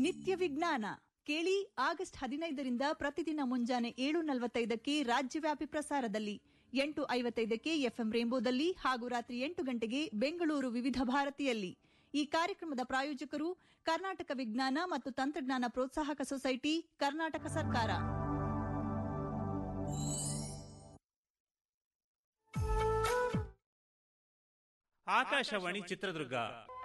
ನಿತ್ಯ ವಿಜ್ಞಾನ ಕೇಳಿ ಆಗಸ್ಟ್ ಹದಿನೈದರಿಂದ ಪ್ರತಿದಿನ ಮುಂಜಾನೆ ಏಳು ನಲವತ್ತೈದಕ್ಕೆ ರಾಜ್ಯವ್ಯಾಪಿ ಪ್ರಸಾರದಲ್ಲಿ ಎಂಟು ಐವತ್ತೈದಕ್ಕೆ ಎಫ್ಎಂ ರೇಂಬೋದಲ್ಲಿ ಹಾಗೂ ರಾತ್ರಿ ಎಂಟು ಗಂಟೆಗೆ ಬೆಂಗಳೂರು ವಿವಿಧ ಭಾರತಿಯಲ್ಲಿ ಈ ಕಾರ್ಯಕ್ರಮದ ಪ್ರಾಯೋಜಕರು ಕರ್ನಾಟಕ ವಿಜ್ಞಾನ ಮತ್ತು ತಂತ್ರಜ್ಞಾನ ಪ್ರೋತ್ಸಾಹಕ ಸೊಸೈಟಿ ಕರ್ನಾಟಕ ಸರ್ಕಾರ ಆಕಾಶವಾಣಿ ಚಿತ್ರದುರ್ಗ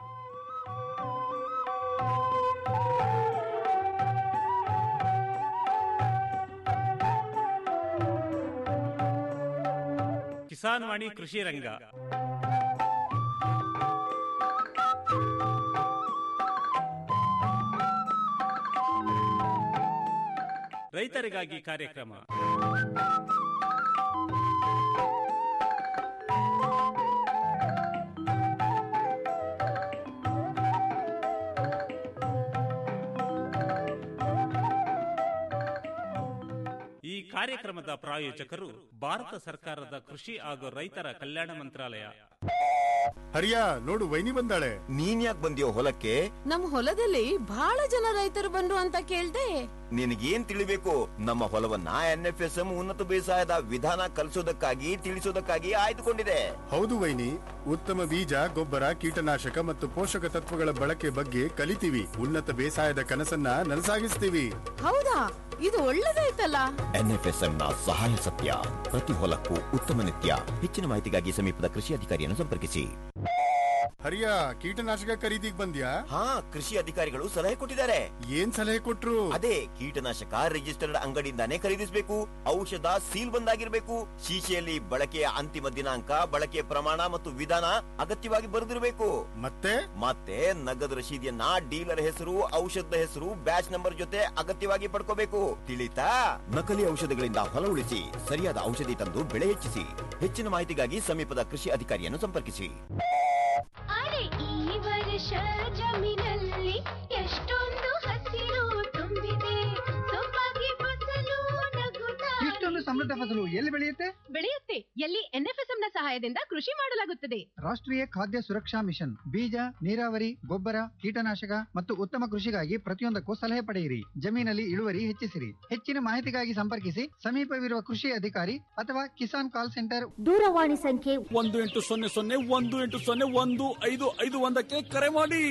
ಕಿಸಾನ್ ವಾಣಿ ಕೃಷಿ ರಂಗ ರೈತರಿಗಾಗಿ ಕಾರ್ಯಕ್ರಮ ಈ ಕಾರ್ಯಕ್ರಮದ ಪ್ರಾಯೋಜಕರು ಭಾರತ ಸರ್ಕಾರದ ಕೃಷಿ ಹಾಗೂ ರೈತರ ಕಲ್ಯಾಣ ಮಂತ್ರಾಲಯ ಹರಿಯ ನೋಡು ವೈನಿ ಬಂದಾಳೆ ನೀನ್ ಯಾಕೆ ಬಂದಿಯೋ ಹೊಲಕ್ಕೆ ನಮ್ ಹೊಲದಲ್ಲಿ ಬಹಳ ಜನ ರೈತರು ಬಂದ್ರು ಅಂತ ಕೇಳ್ದೆ ನಿನಗೇನ್ ತಿಳಿಬೇಕು ನಮ್ಮ ಹೊಲವನ್ನ ಎನ್ ಎಫ್ ಎಸ್ ಎಂ ಉನ್ನತ ಬೇಸಾಯದ ವಿಧಾನ ಕಲಿಸೋದಕ್ಕಾಗಿ ತಿಳಿಸೋದಕ್ಕಾಗಿ ಆಯ್ದುಕೊಂಡಿದೆ ಹೌದು ವೈನಿ ಉತ್ತಮ ಬೀಜ ಗೊಬ್ಬರ ಕೀಟನಾಶಕ ಮತ್ತು ಪೋಷಕ ತತ್ವಗಳ ಬಳಕೆ ಬಗ್ಗೆ ಕಲಿತೀವಿ ಉನ್ನತ ಬೇಸಾಯದ ಕನಸನ್ನ ನನಸಾಗಿಸ್ತೀವಿ ಹೌದಾ ಇದು ಒಳ್ಳೇದಾಯ್ತಲ್ಲ ಎನ್ ಎಫ್ ಎಸ್ ಎಂ ನ ಸಹಾಯ ಸತ್ಯ ಪ್ರತಿ ಹೊಲಕ್ಕೂ ಉತ್ತಮ ನಿತ್ಯ ಹೆಚ್ಚಿನ ಮಾಹಿತಿಗಾಗಿ ಸಮೀಪದ ಕೃಷಿ ಅಧಿಕಾರಿಯನ್ನು ಸಂಪರ್ಕಿಸಿ ಹರಿಯ ಕೀಟನಾಶಕ ಖರೀದಿಗ್ ಬಂದ್ಯಾ ಹಾ ಕೃಷಿ ಅಧಿಕಾರಿಗಳು ಸಲಹೆ ಕೊಟ್ಟಿದ್ದಾರೆ ಏನ್ ಸಲಹೆ ಕೊಟ್ರು ಅದೇ ಕೀಟನಾಶಕ ರಿಜಿಸ್ಟರ್ಡ್ ಅಂಗಡಿಯಿಂದಾನೇ ಖರೀದಿಸಬೇಕು ಔಷಧ ಸೀಲ್ ಬಂದಾಗಿರ್ಬೇಕು ಶೀಶೆಯಲ್ಲಿ ಬಳಕೆಯ ಅಂತಿಮ ದಿನಾಂಕ ಬಳಕೆಯ ಪ್ರಮಾಣ ಮತ್ತು ವಿಧಾನ ಅಗತ್ಯವಾಗಿ ಬರೆದಿರಬೇಕು ಮತ್ತೆ ಮತ್ತೆ ನಗದು ರಶೀದಿಯನ್ನ ಡೀಲರ್ ಹೆಸರು ಔಷಧದ ಹೆಸರು ಬ್ಯಾಚ್ ನಂಬರ್ ಜೊತೆ ಅಗತ್ಯವಾಗಿ ಪಡ್ಕೋಬೇಕು ತಿಳಿತಾ ನಕಲಿ ಔಷಧಗಳಿಂದ ಹೊಲ ಉಳಿಸಿ ಸರಿಯಾದ ಔಷಧಿ ತಂದು ಬೆಳೆ ಹೆಚ್ಚಿಸಿ ಹೆಚ್ಚಿನ ಮಾಹಿತಿಗಾಗಿ ಸಮೀಪದ ಕೃಷಿ ಅಧಿಕಾರಿಯನ್ನು ಸಂಪರ್ಕಿಸಿ ಅರೆ ಈ ವರ್ಷ ಜಮೀನಲ್ಲಿ ಎಷ್ಟೊಂದು ಹಸಿರು ತುಂಬಿದೆ ಸೊಬಗೆ ಫಸಲು ನಗುತ್ತಾ ಇಷ್ಟೊಂದು ಸಮೃದ್ಧ ಫಸಲು ಎಲ್ಲಿ ಬೆಳೆಯುತ್ತೆ ಬೆಳೆಯುತ್ತೆ ಎಲ್ಲಿ ಎನ್ಎಫ್ಎಸ್ಎಂ ನ ಸಹಾಯದಿಂದ ಕೃಷಿ ಮಾಡಲಾಗುತ್ತದೆ ರಾಷ್ಟ್ರೀಯ ಖಾದ್ಯ ಸುರಕ್ಷಾ ಮಿಷನ್ ಬೀಜ ನೀರಾವರಿ ಗೊಬ್ಬರ ಕೀಟನಾಶಕ ಮತ್ತು ಉತ್ತಮ ಕೃಷಿಗಾಗಿ ಪ್ರತಿಯೊಂದಕ್ಕೂ ಸಲಹೆ ಪಡೆಯಿರಿ ಜಮೀನಲ್ಲಿ ಇಳುವರಿ ಹೆಚ್ಚಿಸಿರಿ ಹೆಚ್ಚಿನ ಮಾಹಿತಿಗಾಗಿ ಸಂಪರ್ಕಿಸಿ ಸಮೀಪವಿರುವ ಕೃಷಿ ಅಧಿಕಾರಿ ಅಥವಾ ಕಿಸಾನ್ ಕಾಲ್ ಸೆಂಟರ್ ದೂರವಾಣಿ ಸಂಖ್ಯೆ ಒಂದು ಎಂಟು ಸೊನ್ನೆ ಸೊನ್ನೆ ಒಂದು ಎಂಟು ಸೊನ್ನೆ ಒಂದು ಐದು ಐದು ಒಂದಕ್ಕೆ ಕರೆ ಮಾಡಿ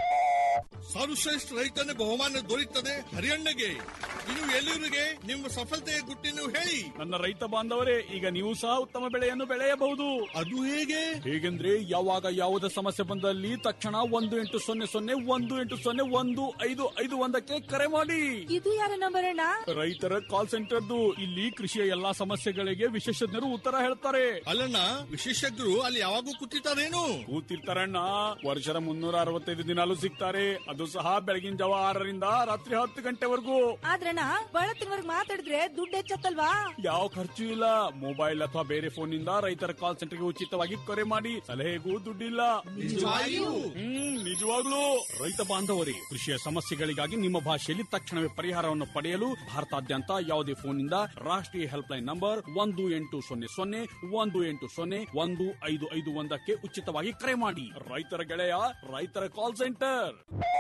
ಸರ್ವಶ್ರೇಷ್ಠ ರೈತನ ಬಹುಮಾನ ದೊರೆಯುತ್ತದೆ ಹರಿಯಣ್ಣಗೆ ಇನ್ನು ಎಲ್ಲಿವರಿಗೆ ನಿಮ್ಮ ಸಫಲತೆಯ ಗುಟ್ಟಿನ ಹೇಳಿ ನನ್ನ ರೈತ ಬಾಂಧವರೇ ಈಗ ನೀವು ಸಹ ಉತ್ತಮ ಬೆಳೆಯನ್ನು ಬೆಳೆಯಬಹುದು ಅದು ಹೇಗೆ ಹೇಗೆಂದ್ರೆ ಯಾವಾಗ ಯಾವುದೇ ಸಮಸ್ಯೆ ಬಂದಲ್ಲಿ ತಕ್ಷಣ ಒಂದು ಎಂಟು ಸೊನ್ನೆ ಸೊನ್ನೆ ಒಂದು ಎಂಟು ಸೊನ್ನೆ ಒಂದು ಐದು ಐದು ಒಂದಕ್ಕೆ ಕರೆ ಮಾಡಿ ಇದು ಯಾರ ನಂಬರ್ ಅಣ್ಣ ರೈತರ ಕಾಲ್ ಸೆಂಟರ್ದು ಇಲ್ಲಿ ಕೃಷಿಯ ಎಲ್ಲಾ ಸಮಸ್ಯೆಗಳಿಗೆ ವಿಶೇಷಜ್ಞರು ಉತ್ತರ ಹೇಳ್ತಾರೆ ಅಲ್ಲಣ್ಣ ವಿಶೇಷಜ್ಞರು ಅಲ್ಲಿ ಯಾವಾಗೂ ಕೂತಿರ್ತಾರೇನು ಕೂತಿರ್ತಾರಣ್ಣ ವರ್ಷದ ಮುನ್ನೂರ ಅರವತ್ತೈದು ದಿನಾಲು ಸಿಗ್ತಾರೆ ಅದು ಸಹ ಬೆಳಗಿನ ಜಾವ ಆರರಿಂದ ರಾತ್ರಿ ಹತ್ತು ಗಂಟೆವರೆಗೂ ಆದ್ರಣ್ಣ ಬಳತ್ತಿನವರ್ಗ್ ಮಾತಾಡಿದ್ರೆ ದುಡ್ಡು ಹೆಚ್ಚತ್ತಲ್ವಾ ಯಾವ ಖರ್ಚು ಇಲ್ಲ ಮೊಬೈಲ್ ಅಥವಾ ಬೇರೆ ಫೋನ್ ನಿಂದ ರೈತರ ಕಾಲ್ ಸೆಂಟರ್ಗೆ ಉಚಿತವಾಗಿ ಕರೆ ಮಾಡಿ ಸಲಹೆಗೂ ದುಡ್ಡಿಲ್ಲ ನಿಜವಾಗಿಯೂ? ಹ್ಮ್ ನಿಜವಾಗ್ಲೂ ರೈತ ಬಾಂಧವರೇ ಕೃಷಿಯ ಸಮಸ್ಯೆಗಳಿಗಾಗಿ ನಿಮ್ಮ ಭಾಷೆಯಲ್ಲಿ ತಕ್ಷಣವೇ ಪರಿಹಾರವನ್ನು ಪಡೆಯಲು ಭಾರತಾದ್ಯಂತ ಯಾವುದೇ ಫೋನ್ ನಿಂದ ರಾಷ್ಟ್ರೀಯ ಹೆಲ್ಪ್ ಲೈನ್ ನಂಬರ್ ಒಂದು ಎಂಟು ಸೊನ್ನೆ ಸೊನ್ನೆ ಒಂದು ಎಂಟು ಸೊನ್ನೆ ಒಂದು ಐದು ಐದು ಒಂದಕ್ಕೆ ಉಚಿತವಾಗಿ ಕರೆ ಮಾಡಿ ರೈತರ ಗೆಳೆಯ ರೈತರ ಕಾಲ್ ಸೆಂಟರ್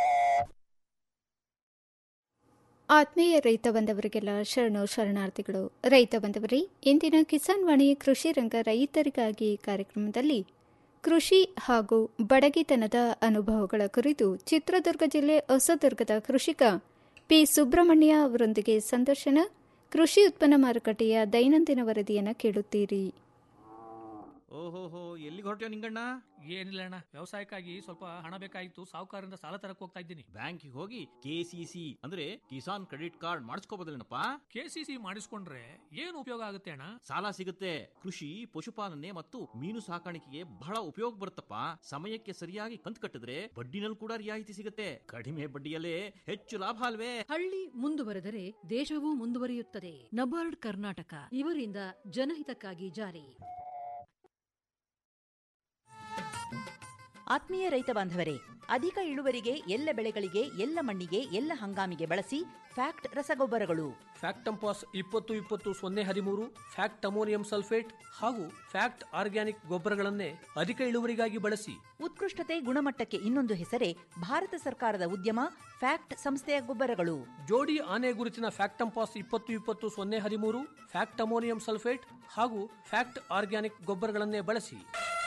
ಆತ್ಮೀಯ ರೈತ ಬಂದವರಿಗೆಲ್ಲ ಶರಣು ಶರಣಾರ್ಥಿಗಳು ರೈತ ಬಂದವರೇ ಇಂದಿನ ಕಿಸಾನ್ ವಾಣಿ ಕೃಷಿ ರಂಗ ರೈತರಿಗಾಗಿ ಕಾರ್ಯಕ್ರಮದಲ್ಲಿ ಕೃಷಿ ಹಾಗೂ ಬಡಗಿತನದ ಅನುಭವಗಳ ಕುರಿತು ಚಿತ್ರದುರ್ಗ ಜಿಲ್ಲೆ ಹೊಸದುರ್ಗದ ಕೃಷಿಕ ಪಿ ಸುಬ್ರಹ್ಮಣ್ಯ ಅವರೊಂದಿಗೆ ಸಂದರ್ಶನ ಕೃಷಿ ಉತ್ಪನ್ನ ಮಾರುಕಟ್ಟೆಯ ದೈನಂದಿನ ವರದಿಯನ್ನು ಕೇಳುತ್ತೀರಿ ಓಹೋಹೋ ಎಲ್ಲಿಗೆ ಹೊರಟ್ಯೋ ನಿಂಗಣ್ಣ ಏನಿಲ್ಲ ಅಣ್ಣ ವ್ಯವಸಾಯಕ್ಕಾಗಿ ಸ್ವಲ್ಪ ಹಣ ಬೇಕಾಗಿತ್ತು ಸಾಹುಕಾರರಿಂದ ಸಾಲ ತರಕ್ ಹೋಗ್ತಾ ಇದ್ದೀನಿ ಬ್ಯಾಂಕಿಗೆ ಹೋಗಿ ಕೆಸಿಸಿ ಅಂದ್ರೆ ಕಿಸಾನ್ ಕ್ರೆಡಿಟ್ ಕಾರ್ಡ್ ಮಾಡಿಸ್ಕೋಬೋದಲ್ಲೇನಪ್ಪ ಕೆಸಿಸಿ ಮಾಡಿಸ್ಕೊಂಡ್ರೆ ಏನು ಉಪಯೋಗ ಆಗುತ್ತೆ ಅಣ್ಣ ಸಾಲ ಸಿಗುತ್ತೆ ಕೃಷಿ ಪಶುಪಾಲನೆ ಮತ್ತು ಮೀನು ಸಾಕಾಣಿಕೆಗೆ ಬಹಳ ಉಪಯೋಗ ಬರುತ್ತಪ್ಪ ಸಮಯಕ್ಕೆ ಸರಿಯಾಗಿ ಕಂತು ಕಟ್ಟಿದ್ರೆ ಬಡ್ಡಿನಲ್ಲಿ ಕೂಡ ರಿಯಾಯಿತಿ ಸಿಗುತ್ತೆ ಕಡಿಮೆ ಬಡ್ಡಿಯಲ್ಲೇ ಹೆಚ್ಚು ಲಾಭ ಅಲ್ವೇ ಹಳ್ಳಿ ಮುಂದುವರೆದರೆ ದೇಶವೂ ಮುಂದುವರಿಯುತ್ತದೆ ನಬಾರ್ಡ್ ಕರ್ನಾಟಕ ಇವರಿಂದ ಜನಹಿತಕ್ಕಾಗಿ ಜಾರಿ ಆತ್ಮೀಯ ರೈತ ಬಾಂಧವರೇ ಅಧಿಕ ಇಳುವರಿಗೆ ಎಲ್ಲ ಬೆಳೆಗಳಿಗೆ ಎಲ್ಲ ಮಣ್ಣಿಗೆ ಎಲ್ಲ ಹಂಗಾಮಿಗೆ ಬಳಸಿ ಫ್ಯಾಕ್ಟ್ ರಸಗೊಬ್ಬರಗಳು ಫ್ಯಾಕ್ಟಂಪಾಸ್ ಇಪ್ಪತ್ತು ಇಪ್ಪತ್ತು ಸೊನ್ನೆ ಹದಿಮೂರು ಫ್ಯಾಕ್ಟ್ ಅಮೋನಿಯಂ ಸಲ್ಫೇಟ್ ಹಾಗೂ ಫ್ಯಾಕ್ಟ್ ಆರ್ಗ್ಯಾನಿಕ್ ಗೊಬ್ಬರಗಳನ್ನೇ ಅಧಿಕ ಇಳುವರಿಗಾಗಿ ಬಳಸಿ ಉತ್ಕೃಷ್ಟತೆ ಗುಣಮಟ್ಟಕ್ಕೆ ಇನ್ನೊಂದು ಹೆಸರೇ ಭಾರತ ಸರ್ಕಾರದ ಉದ್ಯಮ ಫ್ಯಾಕ್ಟ್ ಸಂಸ್ಥೆಯ ಗೊಬ್ಬರಗಳು ಜೋಡಿ ಆನೆ ಗುರುತಿನ ಫ್ಯಾಕ್ಟಂಪಾಸ್ ಇಪ್ಪತ್ತು ಇಪ್ಪತ್ತು ಸೊನ್ನೆ ಹದಿಮೂರು ಫ್ಯಾಕ್ಟ್ ಅಮೋನಿಯಂ ಸಲ್ಫೇಟ್ ಹಾಗೂ ಫ್ಯಾಕ್ಟ್ ಆರ್ಗ್ಯಾನಿಕ್ ಗೊಬ್ಬರಗಳನ್ನೇ ಬಳಸಿ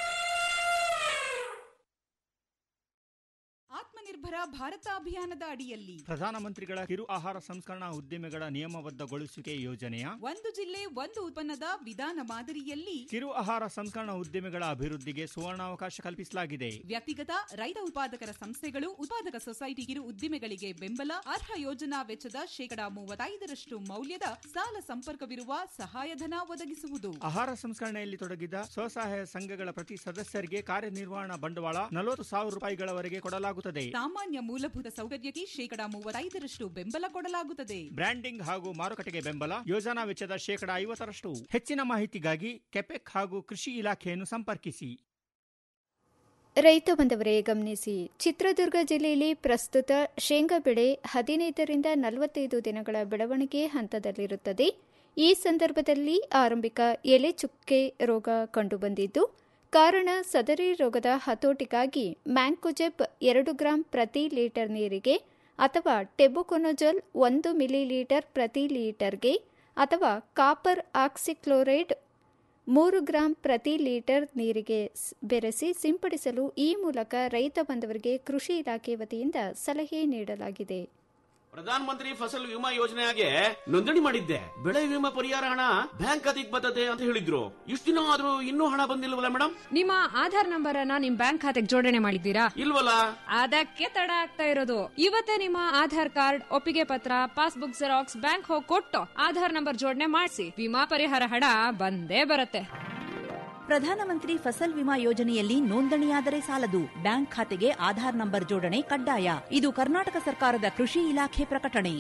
ಆತ್ಮನಿರ್ಭರ ಭಾರತ ಅಭಿಯಾನದ ಅಡಿಯಲ್ಲಿ ಪ್ರಧಾನಮಂತ್ರಿಗಳ ಕಿರು ಆಹಾರ ಸಂಸ್ಕರಣಾ ಉದ್ದಿಮೆಗಳ ನಿಯಮಬದ್ಧಗೊಳಿಸುವಿಕೆ ಯೋಜನೆಯ ಒಂದು ಜಿಲ್ಲೆ ಒಂದು ಉತ್ಪನ್ನದ ವಿಧಾನ ಮಾದರಿಯಲ್ಲಿ ಕಿರು ಆಹಾರ ಸಂಸ್ಕರಣಾ ಉದ್ದಿಮೆಗಳ ಅಭಿವೃದ್ಧಿಗೆ ಸುವರ್ಣಾವಕಾಶ ಕಲ್ಪಿಸಲಾಗಿದೆ ವ್ಯಕ್ತಿಗತ ರೈತ ಉತ್ಪಾದಕರ ಸಂಸ್ಥೆಗಳು ಉತ್ಪಾದಕ ಸೊಸೈಟಿ ಕಿರು ಉದ್ದಿಮೆಗಳಿಗೆ ಬೆಂಬಲ ಅರ್ಹ ಯೋಜನಾ ವೆಚ್ಚದ ಶೇಕಡಾ ಮೂವತ್ತೈದರಷ್ಟು ಮೌಲ್ಯದ ಸಾಲ ಸಂಪರ್ಕವಿರುವ ಸಹಾಯಧನ ಒದಗಿಸುವುದು ಆಹಾರ ಸಂಸ್ಕರಣೆಯಲ್ಲಿ ತೊಡಗಿದ ಸ್ವಸಹಾಯ ಸಂಘಗಳ ಪ್ರತಿ ಸದಸ್ಯರಿಗೆ ಕಾರ್ಯನಿರ್ವಹಣಾ ಬಂಡವಾಳ ನಲವತ್ತು ಸಾವಿರ ರೂಪಾಯಿಗಳವರೆಗೆ ಕೊಡಲಾಗುತ್ತದೆ ಸಾಮಾನ್ಯ ಮೂಲಭೂತ ಸೌಕರ್ಯಕ್ಕೆ ಶೇಕಡಾ ಮೂವತ್ತೈದರಷ್ಟು ಬೆಂಬಲ ಕೊಡಲಾಗುತ್ತದೆ ಬ್ರ್ಯಾಂಡಿಂಗ್ ಹಾಗೂ ಮಾರುಕಟ್ಟೆಗೆ ಬೆಂಬಲ ಯೋಜನಾ ವೆಚ್ಚದ ಶೇಕಡಾ ಐವತ್ತರಷ್ಟು ಹೆಚ್ಚಿನ ಮಾಹಿತಿಗಾಗಿ ಕೆಪೆಕ್ ಹಾಗೂ ಕೃಷಿ ಇಲಾಖೆಯನ್ನು ಸಂಪರ್ಕಿಸಿ ರೈತ ಬಂದವರೇ ಗಮನಿಸಿ ಚಿತ್ರದುರ್ಗ ಜಿಲ್ಲೆಯಲ್ಲಿ ಪ್ರಸ್ತುತ ಶೇಂಗಾ ಬೆಳೆ ಹದಿನೈದರಿಂದ ನಲವತ್ತೈದು ದಿನಗಳ ಬೆಳವಣಿಗೆ ಹಂತದಲ್ಲಿರುತ್ತದೆ ಈ ಸಂದರ್ಭದಲ್ಲಿ ಆರಂಭಿಕ ಎಲೆ ಚುಕ್ಕೆ ರೋಗ ಕಂಡುಬಂದಿದ್ದು ಕಾರಣ ಸದರಿ ರೋಗದ ಹತೋಟಿಗಾಗಿ ಮ್ಯಾಂಕೋಜೆಬ್ ಎರಡು ಗ್ರಾಂ ಪ್ರತಿ ಲೀಟರ್ ನೀರಿಗೆ ಅಥವಾ ಟೆಬುಕೊನೊಜಲ್ ಒಂದು ಮಿಲಿಲೀಟರ್ ಪ್ರತಿ ಲೀಟರ್ಗೆ ಅಥವಾ ಕಾಪರ್ ಆಕ್ಸಿಕ್ಲೋರೈಡ್ ಮೂರು ಗ್ರಾಂ ಪ್ರತಿ ಲೀಟರ್ ನೀರಿಗೆ ಬೆರೆಸಿ ಸಿಂಪಡಿಸಲು ಈ ಮೂಲಕ ರೈತ ಬಂದವರಿಗೆ ಕೃಷಿ ಇಲಾಖೆ ವತಿಯಿಂದ ಸಲಹೆ ನೀಡಲಾಗಿದೆ ಪ್ರಧಾನ ಮಂತ್ರಿ ಫಸಲ್ ವಿಮಾ ಯೋಜನೆಗೆ ನೋಂದಣಿ ಮಾಡಿದ್ದೆ ಬೆಳೆ ವಿಮಾ ಪರಿಹಾರ ಹಣ ಬ್ಯಾಂಕ್ ಖಾತೆಗೆ ಬರ್ತದೆ ಅಂತ ಹೇಳಿದ್ರು ಇಷ್ಟು ದಿನ ಆದ್ರೂ ಇನ್ನೂ ಹಣ ಬಂದಿಲ್ವಲ್ಲ ಮೇಡಮ್ ನಿಮ್ಮ ಆಧಾರ್ ನಂಬರ್ ಅನ್ನ ನಿಮ್ ಬ್ಯಾಂಕ್ ಖಾತೆಗೆ ಜೋಡಣೆ ಮಾಡಿದ್ದೀರಾ ಇಲ್ವಲ್ಲ ಅದಕ್ಕೆ ತಡ ಆಗ್ತಾ ಇರೋದು ಇವತ್ತೇ ನಿಮ್ಮ ಆಧಾರ್ ಕಾರ್ಡ್ ಒಪ್ಪಿಗೆ ಪತ್ರ ಪಾಸ್ಬುಕ್ ಜೆರಾಕ್ಸ್ ಬ್ಯಾಂಕ್ ಹೋಗಿ ಕೊಟ್ಟು ಆಧಾರ್ ನಂಬರ್ ಜೋಡಣೆ ಮಾಡಿಸಿ ವಿಮಾ ಪರಿಹಾರ ಹಣ ಬಂದೇ ಬರುತ್ತೆ ಪ್ರಧಾನಮಂತ್ರಿ ಫಸಲ್ ವಿಮಾ ಯೋಜನೆಯಲ್ಲಿ ನೋಂದಣಿಯಾದರೆ ಸಾಲದು ಬ್ಯಾಂಕ್ ಖಾತೆಗೆ ಆಧಾರ್ ನಂಬರ್ ಜೋಡಣೆ ಕಡ್ಡಾಯ ಇದು ಕರ್ನಾಟಕ ಸರ್ಕಾರದ ಕೃಷಿ ಇಲಾಖೆ ಪ್ರಕಟಣೆ